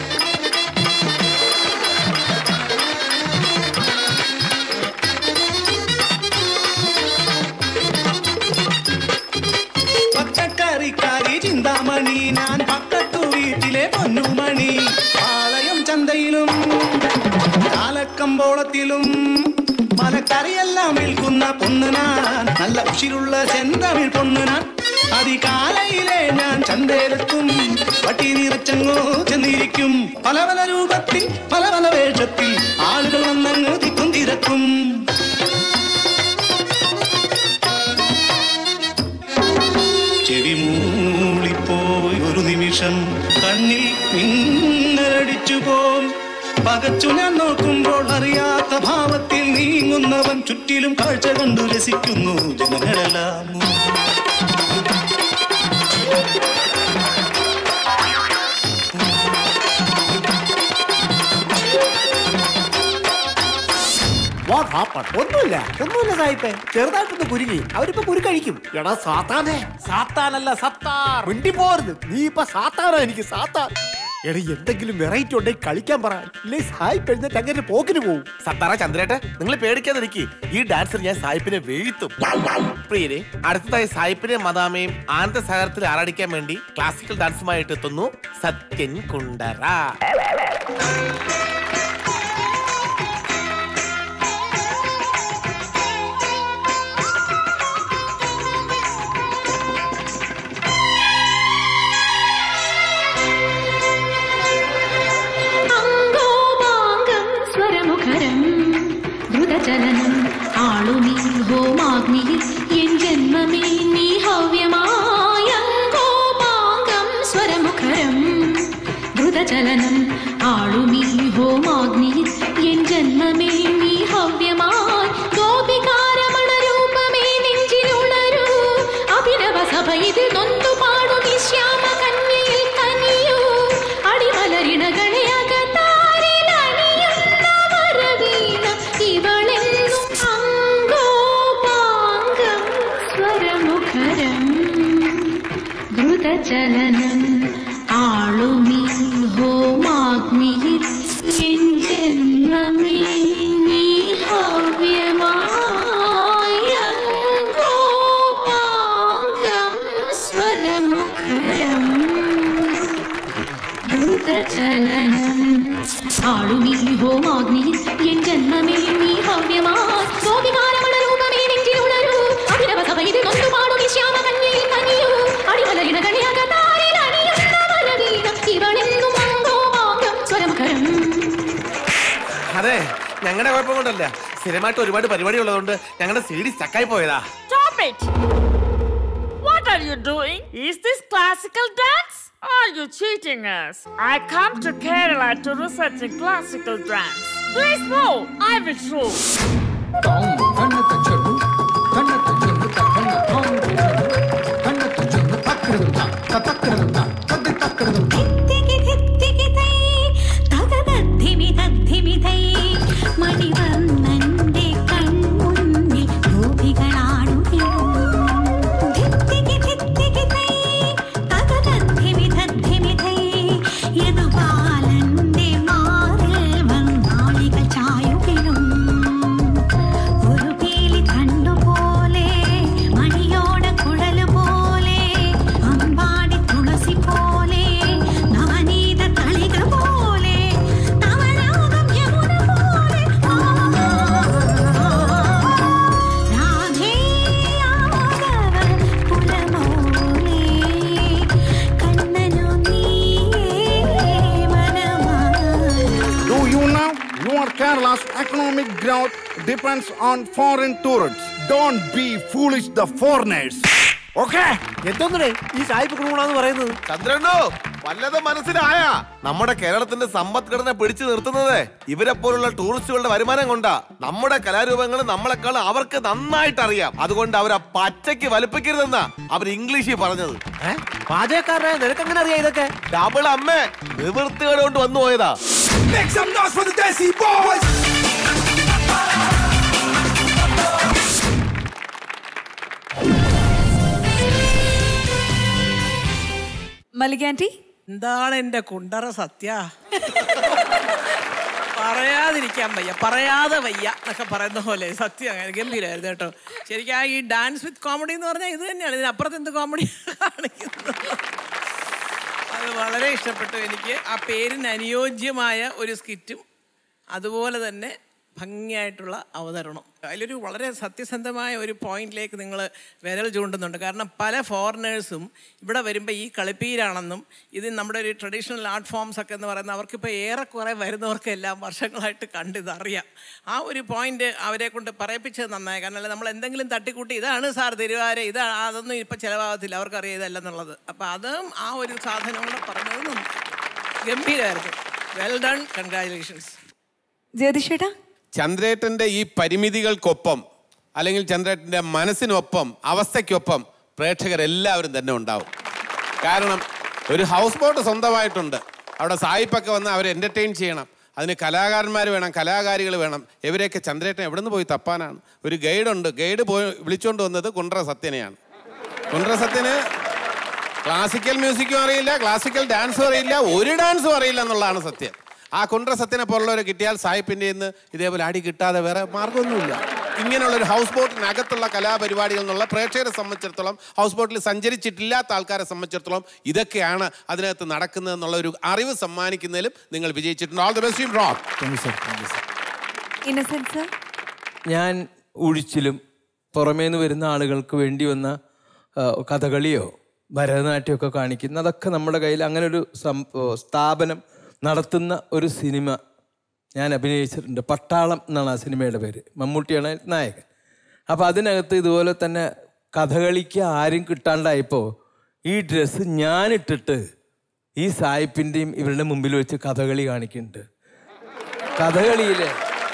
പച്ചക്കറിക്കാരി ചിന്താമണി ഞാൻ പക്കത്തു വീട്ടിലെ പൊന്നുമണി പാളയം ചന്തയിലും ചാലക്കമ്പോളത്തിലും മലക്കറിയെല്ലാം വിൽക്കുന്ന പൊന്നുനാൻ നല്ല ഉഷിരുള്ള ചെന്തമിഴ് പൊന്നുനാൻ അതികാലയിലെ ഞാൻ ചന്തയിലെത്തും വട്ടി നിറച്ചങ്ങോ ചെന്നിരിക്കും പല പല രൂപത്തിൽ പല പല വേഷത്തിൽ ആളുകൾ വന്നങ്ങ് തിക്കും തിരക്കും ചെവി മൂളിപ്പോയി ഒരു നിമിഷം കണ്ണിൽ മിന്നലടിച്ചു പോം പകച്ചു ഞാൻ നോക്കുമ്പോൾ അറിയാത്ത ഭാവത്തിൽ നീങ്ങുന്നവൻ ചുറ്റിലും കാഴ്ച കണ്ടു രസിക്കുന്നു ജനങ്ങളെല്ലാം What happened? ഒന്നുമില്ല ഒന്നുമില്ല സായിപ്പേ ചെറുതായിട്ടൊന്ന് കുരുങ്ങി അവരിപ്പോ കുരു കഴിക്കും എടാ സാത്താനെ സാത്താനല്ല സത്താർ മിണ്ടി പോരുത് നീ ഇപ്പൊ സാത്താനാ എനിക്ക് സാത്താൻ എടാ എന്തെങ്കിലും വെറൈറ്റി ഉണ്ടെങ്കിൽ കളിക്കാൻ പറ ഇല്ലേ സായിപ്പ് എഴുന്നേറ്റ് അങ്ങനെ പോക്കിന് പോകും സത്താറ ചന്ദ്രേട്ട നിങ്ങൾ പേടിക്കാതിരിക്കി ഈ ഡാൻസർ ഞാൻ സായിപ്പിനെ വീഴ്ത്തും പ്രിയരെ അടുത്തതായി സായിപ്പിനെയും മദാമയും ആനന്ദ സാഗരത്തിൽ ആറാടിക്കാൻ വേണ്ടി ക്ലാസിക്കൽ ഡാൻസുമായിട്ട് എത്തുന്നു സത്യൻ കുണ്ടറ അംഗോപാംഗം സ്വരമുഖരം ദ്രുതചലനം ആളുമീ ഹോമാഗ്നിയിൽ എൻ ജന്മമേ നീ ഹവ്യമായ അംഗോപാംഗം സ്വരമുഖരം ദ്രുതചലനം ആളുമീ ഹോമാഗ്നിയിൽ എൻ ജന്മമേ നീ ഹവ്യമായി ഗോപികാരമണ രൂപമേ നെഞ്ചിലുണരൂ അഭിനവ സഭ ഇതിൽ നൊന്തു പാടും ഈ ശ്യാമ കന്യയിൽ കനിയൂ അടിമലരിണകളെ അകത്താരിലണിയുന്ന വരവീണ ഇവളെന്നും അംഗോപാംഗം സ്വരമുഖരം ദ്രുതചലനം ആളുമീ ഹോമാഗ്നിയിൽ എൻ ജന്മമേ നീ ഹവ്യമായ അംഗോപാംഗം സ്വരമുഖരം ദ്രുതചലനം ആളുമീ ഹോമാഗ്നിയിൽ എൻ ജന്മമേ നീ ഹവ്യമായി ഗോപികാരമണ രൂപമേ നെഞ്ചിലുണരൂ അഭിനവ സഭയിൽ നൊന്തു പാടും ഈ ശ്യാമ കന്യയിൽ കനിയൂ അടിമലരിണകളെ അകത്താരിൽ അണിയുന്ന വരവീണം ഇവളെന്നും അംഗോപാംഗം സ്വരമുഖരം അതെ ഞങ്ങളുടെ കുഴപ്പം കൊണ്ടല്ല സ്ഥിരമായിട്ട് ഒരുപാട് പരിപാടി ഉള്ളതുകൊണ്ട് ഞങ്ങളുടെ സി ഡി സ്റ്റക്കായി പോയതാ Stop it! What are you doing? Is this classical dance? Are you cheating us? I come to Kerala to research in classical dance. Please move. I will show. മണിവർണ്ണന്റെ കൺമുന്നിൽ ഗോപികളാടുകയോ ധിത്തികി ധിത്തികി തൈ തകതദ്ധിമി തദ്ധിമി തൈ യദുപാലന്റെ മാറിൽ വന്നാളികൾ ചായുകയും ഒരു പീലി കണ്ടുപോലെ മണിയോട കുഴല് പോലെ അമ്പാടി തുളസി പോലെ നവനീത തളിക പോലെ നവരാഗം യമുന പോലെ രാധേ ആവതവ പുലമോലേ കണ്ണനു നീയേ മനമാല Do you know your Kerala's economic growth depends on foreign tourists? Don't be foolish, the foreigners. Okay എന്തോന്നേ ഈ സായിപ്പ് കുടുംബാന്ന് പറയുന്നത് ചന്ദ്രണ്ണോ വല്ലതും മനസ്സിലായ നമ്മുടെ കേരളത്തിന്റെ സമ്പദ്ഘടന പിടിച്ചു നിർത്തുന്നത് ഇവരെ പോലുള്ള ടൂറിസ്റ്റുകളുടെ വരുമാനം കൊണ്ടാ നമ്മുടെ കലാരൂപങ്ങൾ നമ്മളെക്കാൾ അവർക്ക് നന്നായിട്ട് അറിയാം അതുകൊണ്ട് അവർ ആ പച്ചയ്ക്ക് വലിപ്പിക്കരുതെന്നാ അവർ ഇംഗ്ലീഷിൽ പറഞ്ഞത് പാചകക്കാരനെ നിനക്ക് എങ്ങനെ അറിയാം ഇതൊക്കെ ഡബിൾ അമ്മേ നിവൃത്തികേട് കൊണ്ട് വന്നു പോയതാ Make some noise for the Desi Boys! മല്ലികാൻറ്റി എന്താണ് എന്റെ കുണ്ടറ സത്യ പറയാതിരിക്കാൻ വയ്യ പറയാതെ വയ്യ എന്നൊക്കെ പറയുന്ന പോലെ സത്യം അങ്ങനെ ഗംഭീരമായിരുന്നു കേട്ടോ ശരിക്കും ആ ഈ ഡാൻസ് വിത്ത് കോമഡി എന്ന് പറഞ്ഞാൽ ഇത് തന്നെയാണ് ഇതിനപ്പുറത്ത് എന്ത് കോമഡി കാണിക്കുന്നത് അത് വളരെ ഇഷ്ടപ്പെട്ടു എനിക്ക് ആ പേരിന് അനുയോജ്യമായ ഒരു സ്കിറ്റും അതുപോലെ തന്നെ ഭംഗിയായിട്ടുള്ള അവതരണം അതിലൊരു വളരെ സത്യസന്ധമായ ഒരു പോയിന്റിലേക്ക് നിങ്ങൾ വിരൽ ചൂണ്ടുന്നുണ്ട് കാരണം പല ഫോറിനേഴ്സും ഇവിടെ വരുമ്പോൾ ഈ കളിപ്പീരാണെന്നും ഇത് നമ്മുടെ ഒരു ട്രഡീഷണൽ ആർട്ട് ഫോംസ് ഒക്കെ എന്ന് പറയുന്ന അവർക്കിപ്പോൾ ഏറെക്കുറെ വരുന്നവർക്കെല്ലാം വർഷങ്ങളായിട്ട് കണ്ട് ഇതറിയാം ആ ഒരു പോയിന്റ് അവരെ കൊണ്ട് പറയിപ്പിച്ചത് നന്നായി കാരണം അല്ല നമ്മൾ എന്തെങ്കിലും തട്ടിക്കൂട്ടി ഇതാണ് സാർ തിരുവാര ഇത് അതൊന്നും ഇപ്പം ചിലവാകത്തില്ല അവർക്കറിയാം ഇതല്ലെന്നുള്ളത് അപ്പോൾ അതും ആ ഒരു സാധനം കൂടെ പറഞ്ഞത് നന്നായി. ഗംഭീരമായിരുന്നു വെൽ ഡൺ കൺഗ്രാചുലേഷൻസ് ജ്യോതിഷേട്ടാ ചന്ദ്രേട്ടന്റെ ഈ പരിമിതികൾക്കൊപ്പം അല്ലെങ്കിൽ ചന്ദ്രേട്ടന്റെ മനസ്സിനൊപ്പം അവസ്ഥയ്ക്കൊപ്പം പ്രേക്ഷകരെല്ലാവരും തന്നെ ഉണ്ടാവും കാരണം ഒരു ഹൗസ് ബോട്ട് സ്വന്തമായിട്ടുണ്ട് അവിടെ സായിപ്പൊക്കെ വന്ന് അവരെ എൻ്റർടൈൻ ചെയ്യണം അതിന് കലാകാരന്മാർ വേണം കലാകാരികൾ വേണം ഇവരെയൊക്കെ ചന്ദ്രേട്ടൻ എവിടെ നിന്ന് പോയി തപ്പാനാണ് ഒരു ഗൈഡുണ്ട് ഗൈഡ് പോയി വിളിച്ചുകൊണ്ട് വന്നത് കുണ്ട്ര സത്യനെയാണ് കുണ്ട്ര സത്യന് ക്ലാസിക്കൽ മ്യൂസിക്കും അറിയില്ല ക്ലാസിക്കൽ ഡാൻസും അറിയില്ല ഒരു ഡാൻസും അറിയില്ല എന്നുള്ളതാണ് സത്യം ആ കുണ്ട്ര സത്യനെ പോലുള്ളവരെ കിട്ടിയാൽ സായിപ്പിൻ്റെ നിന്ന് ഇതേപോലെ അടി കിട്ടാതെ വേറെ മാർഗമൊന്നുമില്ല ഇങ്ങനെയുള്ള ഒരു ഹൗസ് ബോട്ടിനകത്തുള്ള കലാപരിപാടികൾ എന്നുള്ള പ്രേക്ഷകരെ സംബന്ധിച്ചിടത്തോളം ഹൗസ് ബോട്ടിൽ സഞ്ചരിച്ചിട്ടില്ലാത്ത ആൾക്കാരെ സംബന്ധിച്ചിടത്തോളം ഇതൊക്കെയാണ് അതിനകത്ത് നടക്കുന്നത് എന്നുള്ള ഒരു അറിവ് സമ്മാനിക്കുന്നതിലും നിങ്ങൾ വിജയിച്ചിട്ടുണ്ട് all the best you rock innocence ഞാൻ ഒഴിച്ചിലും പുറമേന്ന് വരുന്ന ആളുകൾക്ക് വേണ്ടി വന്ന ആ, കഥകളിയോ ഭരതനാട്യമൊക്കെ കാണിക്കുന്ന അതൊക്കെ നമ്മുടെ കയ്യിൽ അങ്ങനെ ഒരു സം- ഓ, സ്ഥാപനം നടത്തുന്ന ഒരു സിനിമ ഞാൻ അഭിനയിച്ചിട്ടുണ്ട് പട്ടാളം എന്നാണ് ആ സിനിമയുടെ പേര് മമ്മൂട്ടിയാണ് അതിൽ നായകൻ അപ്പോൾ അതിനകത്ത് ഇതുപോലെ തന്നെ കഥകളിക്ക് ആരും കിട്ടാണ്ടായപ്പോൾ ഈ ഡ്രസ്സ് ഞാനിട്ടിട്ട് ഈ സായിപ്പിൻ്റെയും ഇവരുടെ മുമ്പിൽ വെച്ച് കഥകളി കാണിക്കുന്നുണ്ട് കഥകളിയിലെ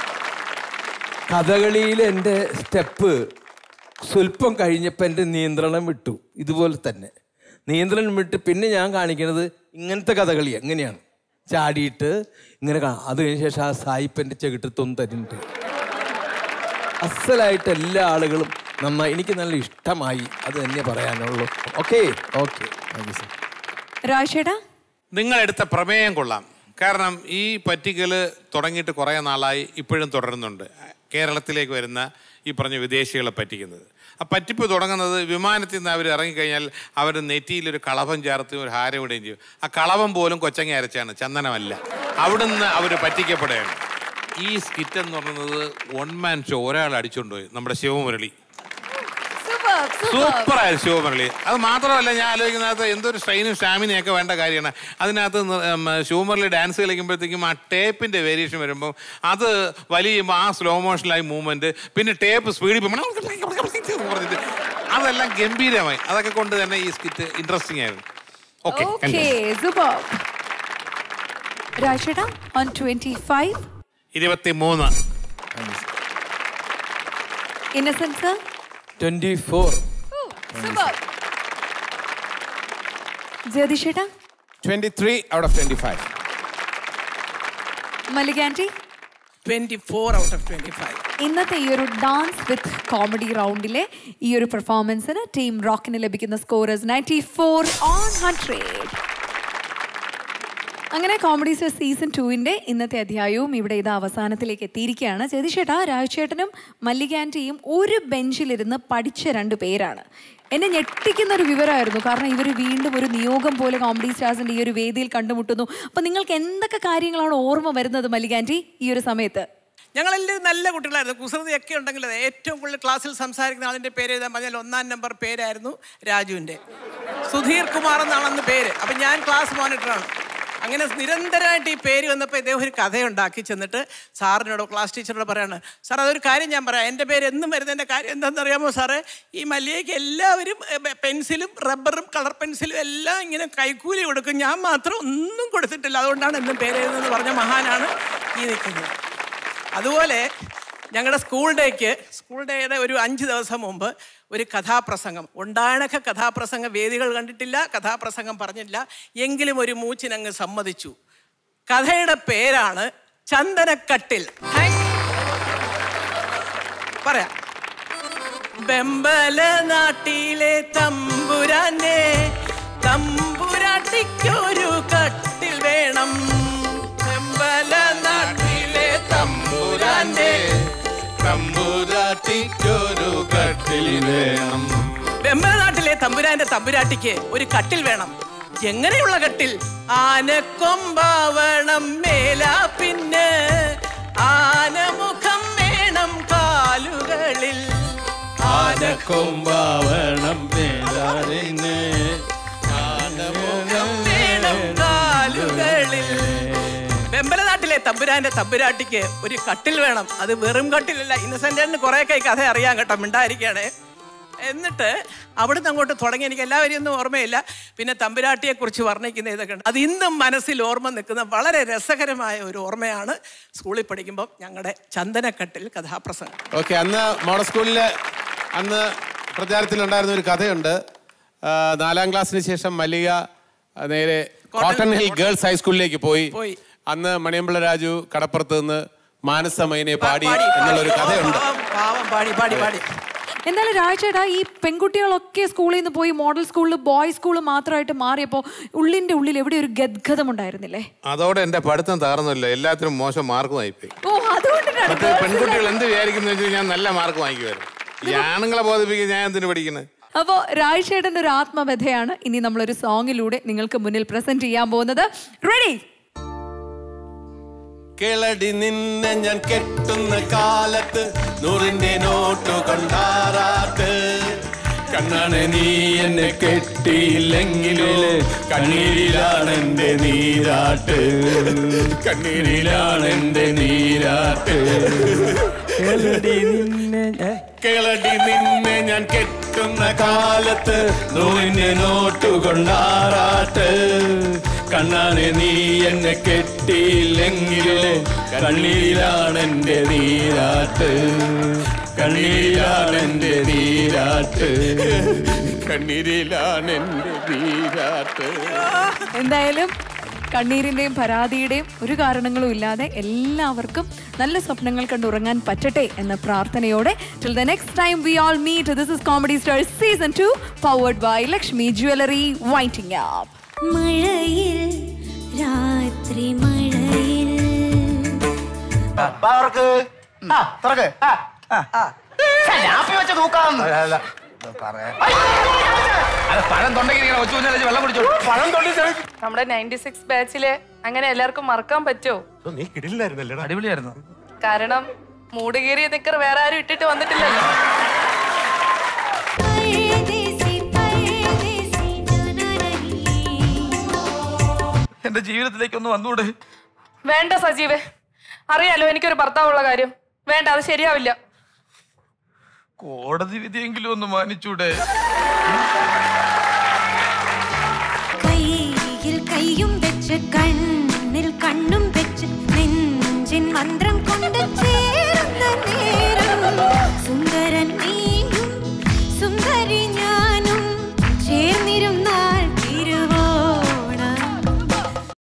കഥകളിയിൽ എൻ്റെ സ്റ്റെപ്പ് സ്വല്പം കഴിഞ്ഞപ്പോൾ എൻ്റെ നിയന്ത്രണം വിട്ടു ഇതുപോലെ തന്നെ നിയന്ത്രണം വിട്ട് പിന്നെ ഞാൻ കാണിക്കുന്നത് ഇങ്ങനത്തെ കഥകളി എങ്ങനെയാണ് ചാടിയിട്ട് ഇങ്ങനെ കാണാം അത് കഴിഞ്ഞ ശേഷം ആ സായിപ്പൻ്റെ ചെകിട്ടത്തൊന്നും തരുന്നുണ്ട് അസലായിട്ട് എല്ലാ ആളുകളും നന്നായി എനിക്ക് നല്ല ഇഷ്ടമായി അത് തന്നെ പറയാനുള്ളൂ okay okay thank you sir രാജേട്ടാ നിങ്ങളെടുത്ത പ്രമേയം കൊള്ളാം കാരണം ഈ പറ്റിക്കൽ തുടങ്ങിയിട്ട് കുറേ നാളായി ഇപ്പോഴും തുടരുന്നുണ്ട് കേരളത്തിലേക്ക് വരുന്ന ഈ പറഞ്ഞ വിദേശികളെ പറ്റിക്കുന്നത് ആ പറ്റിപ്പ് തുടങ്ങുന്നത് വിമാനത്തിൽ നിന്ന് അവർ ഇറങ്ങിക്കഴിഞ്ഞാൽ അവർ നെറ്റിയിലൊരു കളഭം ചേർത്ത് ഒരു ഹാരം ഇടുകയും ചെയ്യും ആ കളഭം പോലും കൊച്ചങ്ങ അരച്ചാണ് ചന്ദനമല്ല അവിടുന്ന് അവർ പറ്റിക്കപ്പെടുകയാണ് ഈ സ്കിറ്റ് എന്ന് പറയുന്നത് വൺ മാൻ ഷോ ഒരാൾ അടിച്ചുകൊണ്ടുപോയി നമ്മുടെ ശിവമുരളി സൂപ്പറായ ശിവമുരളി അത് മാത്രമല്ല ഞാൻ ആലോചിക്കുന്നത് എന്തൊരു സ്ട്രെയിനും സ്റ്റാമിനയൊക്കെ വേണ്ട കാര്യമാണ് അതിനകത്ത് നി- ഉം, ശിവമുരളി ഡാൻസ് കളിക്കുമ്പോഴത്തേക്കും ആ ടേപ്പിന്റെ വേരിയേഷൻ വരുമ്പോൾ അത് വലിയുമ്പോൾ ആ സ്ലോ മോഷനിലായി മൂവ്മെന്റ് പിന്നെ ടേപ്പ് സ്പീഡിൽ പറഞ്ഞിട്ട് അതെല്ലാം ഗംഭീരമായി അതൊക്കെ കൊണ്ട് തന്നെ ഈ സ്കിറ്റ് ഇൻട്രസ്റ്റിംഗ് ആയിരുന്നു ഓക്കെ ഓക്കെ സൂപ്പർ രാജേട്ടാ ഓൺ ട്വന്റി ഫൈവ് ഇരുപത്തി മൂന്ന് ഇന്നസെൻസ് ട്വൻറ്റി ഫോർ ജ്യോതിഷേട്ടാ twenty three out of twenty five Mallika aunty twenty four out of twenty five ഇന്നത്തെ ഈ ഒരു ഡാൻസ് വിത്ത് കോമഡി റൗണ്ടിലെ ഈ ഒരു പെർഫോമൻസിന് ടീം റോക്കിന് ലഭിക്കുന്ന scorers ninety four on hundred അങ്ങനെ കോമഡി സ്റ്റർ സീസൺ ടുവിൻ്റെ ഇന്നത്തെ അധ്യായവും ഇവിടെ ഇത് അവസാനത്തിലേക്ക് എത്തിയിരിക്കുകയാണ് ചേതിച്ചേട്ടാ രാജുചേട്ടനും മല്ലികാൻറ്റിയും ഒരു ബെഞ്ചിലിരുന്ന് പഠിച്ച രണ്ട് പേരാണ് എന്നെ ഞെട്ടിക്കുന്ന ഒരു വിവരമായിരുന്നു കാരണം ഇവർ വീണ്ടും ഒരു നിയോഗം പോലെ കോമഡി സ്റ്റാർസിൻ്റെ ഈ ഒരു വേദിയിൽ കണ്ടുമുട്ടുന്നു അപ്പോൾ നിങ്ങൾക്ക് എന്തൊക്കെ കാര്യങ്ങളാണ് ഓർമ്മ വരുന്നത് മല്ലികാൻറ്റി ഈ ഒരു സമയത്ത് ഞങ്ങളെല്ലാവരും നല്ല കുട്ടികളായിരുന്നു കുസൃതിയൊക്കെ ഉണ്ടെങ്കിൽ അത് ഏറ്റവും കൂടുതൽ ക്ലാസ്സിൽ സംസാരിക്കുന്ന ആളിൻ്റെ പേര് എഴുതാൻ പറഞ്ഞാൽ ഒന്നാം നമ്പർ പേരായിരുന്നു രാജുവിൻ്റെ സുധീർ കുമാർ എന്നാണ് അന്ന് പേര് അപ്പം ഞാൻ ക്ലാസ് മോണിറ്ററാണ് അങ്ങനെ നിരന്തരമായിട്ട് ഈ പേര് വന്നപ്പോൾ ഇദ്ദേഹം ഒരു കഥയുണ്ടാക്കി ചെന്നിട്ട് സാറിനോട് ക്ലാസ് ടീച്ചറോട് പറയാണ് സാർ അതൊരു കാര്യം ഞാൻ പറയാം എൻ്റെ പേര് എന്നും വരുന്നതിൻ്റെ കാര്യം എന്താണെന്ന് അറിയാമോ സാറേ ഈ മല്ലികയ്ക്ക് എല്ലാവരും എ, ബെ- പെൻസിലും റബ്ബറും കളർ പെൻസിലും എല്ലാം ഇങ്ങനെ കൈക്കൂലി കൊടുക്കും ഞാൻ മാത്രം ഒന്നും കൊടുത്തിട്ടില്ല അതുകൊണ്ടാണ് എന്നും പേര് എഴുതുന്നതെന്ന് പറഞ്ഞ മഹാനാണ് ഈ നിൽക്കുന്നത് അതുപോലെ ഞങ്ങളുടെ സ്കൂൾ ഡേക്ക് സ്കൂൾ ഡേയുടെ ഒരു അഞ്ച് ദിവസം മുമ്പ് ഒരു കഥാപ്രസംഗം ഉണ്ടാണക്ക കഥാപ്രസംഗ വേദികൾ കണ്ടിട്ടില്ല കഥാപ്രസംഗം പറഞ്ഞില്ല എങ്കിലും ഒരു മൂച്ചിനങ്ങ് സമ്മതിച്ചു കഥയുടെ പേരാണ് ചന്ദനക്കട്ടിൽ Thank- പറയാം ബെമ്പല നാട്ടിലെ തമ്പുരാനെ തമ്പുരാട്ടിക്കൊരു കട്ടിൽ വേണം ബെമ്പല നാട്ടിലെ തമ്പുരാന്റെ തമ്പുരാട്ടിക്കൊരു കട്ടിൽ വേണം വെമ്പല നാട്ടിലെ തമ്പുരാന്റെ തമ്പുരാട്ടിക്ക് ഒരു കട്ടിൽ വേണം എങ്ങനെയുള്ള കട്ടിൽ ആനക്കൊമ്പാവണം മേലാ പിന്നെ ആനമുഖം വേണം കാലുകളിൽ ആനക്കൊമ്പാവണം പേരാറിന് ആനമുഖം വേണം കാലുകളിൽ വെമ്പല നാട്ടിലെ തമ്പുരാന്റെ തമ്പുരാട്ടിക്ക് ഒരു കട്ടിൽ വേണം അത് വെറും കട്ടിലല്ല ഇന്നസെന്റിന് കുറെ കൈ കഥ അറിയാൻ കേട്ടോ മിണ്ടായിരിക്കുകയാണ് എന്നിട്ട് അവിടുന്ന് അങ്ങോട്ട് തുടങ്ങി എനിക്ക് എല്ലാവരെയും ഒന്നും ഓർമ്മയില്ല പിന്നെ തമ്പുരാട്ടിയെ കുറിച്ച് വർണ്ണിക്കുന്ന ഇതൊക്കെ ഉണ്ട് അത് ഇന്നും മനസ്സിൽ ഓർമ്മ നിൽക്കുന്ന വളരെ രസകരമായ ഒരു ഓർമ്മയാണ് സ്കൂളിൽ പഠിക്കുമ്പോൾ ഞങ്ങളുടെ ചന്ദനക്കട്ടിൽ കഥാപ്രസംഗം ഓക്കെ അന്ന് മോഡൽ സ്കൂളിൽ അന്ന് പ്രചാരത്തിലുണ്ടായിരുന്ന ഒരു കഥയുണ്ട് ആ, നാലാം ക്ലാസ്സിന് ശേഷം മല്ലിക ആ, നേരെ കോട്ടൺ ഹിൽ ഗേൾസ് ഹൈസ്കൂളിലേക്ക് പോയി പോയി. അന്ന് മണിയമ്പിള്ള രാജു കടപ്പുറത്ത് നിന്ന് മാനസമൈനെ പാടി എന്നുള്ളൊരു കഥയുണ്ട് പാവം, പാവം പാടി പാടി പാടി എന്നാലും രാജേട്ടാ ഈ പെൺകുട്ടികളൊക്കെ സ്കൂളിൽ നിന്ന് പോയി മോഡൽ സ്കൂളിൽ ബോയ്സ് സ്കൂൾ മാത്രമായിട്ട് മാറിയപ്പോൾ ഉള്ളിന്റെ ഉള്ളിൽ എവിടെ ഒരു ഗദ്ഗതം ഉണ്ടായിരുന്നില്ലേ അതോടെ എന്റെ പഠിത്തം താർന്നില്ല എല്ലാത്തിനും മോശം മാർക്ക് വാങ്ങിപ്പോയി ഓ അതുകൊണ്ടിട്ടാണ് മറ്റേ പെൺകുട്ടികൾ എന്ത് വിചാരിക്കുന്നു വെച്ചാൽ ഞാൻ നല്ല മാർക്ക് വാങ്ങിക്കുമായിരുന്നു ഈ ആണുങ്ങളെ ബോധിപ്പിക്കാൻ ഞാൻ എന്തിനു പഠിക്കുന്നത് അപ്പോ രാജേട്ടന്റെ ഒരു ആത്മകഥയാണ് ഇനി നമ്മളൊരു സോങ്ങിലൂടെ നിങ്ങൾക്ക് മുന്നിൽ പ്രസന്റ് ചെയ്യാൻ പോകുന്നത് റെഡി കിളടി നിന്നെ ഞാൻ കെട്ടുന്ന കാലത്ത് നൂറിന്റെ നോട്ട് കൊണ്ടാറാട്ട് കണ്ണാണ് നീ എന്നെ കെട്ടിയില്ലെങ്കിലേ കണ്ണീരിലാണ് എന്റെ നീരാട്ട് കണ്ണീരിലാണ് എന്റെ നീരാട്ട് കിളടി നിന്നെ കിളടി നിന്നെ ഞാൻ കെട്ടുന്ന കാലത്ത് നൂറിന്റെ നോട്ട് കൊണ്ടാറാട്ട് കണ്ണാണ് നീ എന്നെ കെട്ടിയില്ലെങ്കിലേ കണ്ണീരിലാണ് എന്റെ നീരാട്ട് കണ്ണീരിലാണ് എന്റെ നീരാട്ട് കണ്ണീരിലാണ് എന്റെ നീരാട്ട് എന്തായാലും കണ്ണീരിന്റെയും പരാതിയുടെയും ഒരു കാരണങ്ങളും ഇല്ലാതെ എല്ലാവർക്കും നല്ല സ്വപ്നങ്ങൾ കണ്ടുറങ്ങാൻ പറ്റട്ടെ എന്ന പ്രാർത്ഥനയോടെ till the next time we all meet this is comedy star season two powered by Lakshmi jewellery വൈറ്റിംഗ് ആപ്പ് മഴയിൽ രാത്രി മഴയിൽ തുറക്ക് ലാപ്പി വെച്ച് തൂക്കാം പഴം തൊണ്ടെങ്കിൽ ഇങ്ങനെ ഒച്ചു കുഞ്ഞാൽ വെള്ളം കുടിച്ചോ പഴം തൊണ്ടി നമ്മുടെ നയൻറ്റി സിക്സ് ബാച്ചിലെ അങ്ങനെ എല്ലാവർക്കും മറക്കാൻ പറ്റുമോ നീ കിടിലായിരുന്നല്ലേ അടിപൊളിയായിരുന്നു കാരണം മൂടുകേറിയ നിക്കർ വേറെ ആരും ഇട്ടിട്ട് വന്നിട്ടില്ലല്ലോ എന്റെ ജീവിതത്തിലേക്ക് ഒന്ന് വന്നൂടെ വേണ്ട സജീവേ അറിയാലോ എനിക്കൊരു ഭർത്താവുള്ള കാര്യം വേണ്ട അത് ശരിയാവില്ല കോടതി വിധിയെങ്കിലും ഒന്ന് മാനിച്ചൂടെ കയ്യിൽ കൈയും വെച്ച് കണ്ണിൽ കണ്ണും വെച്ച് നെഞ്ചിൻ മന്ത്രം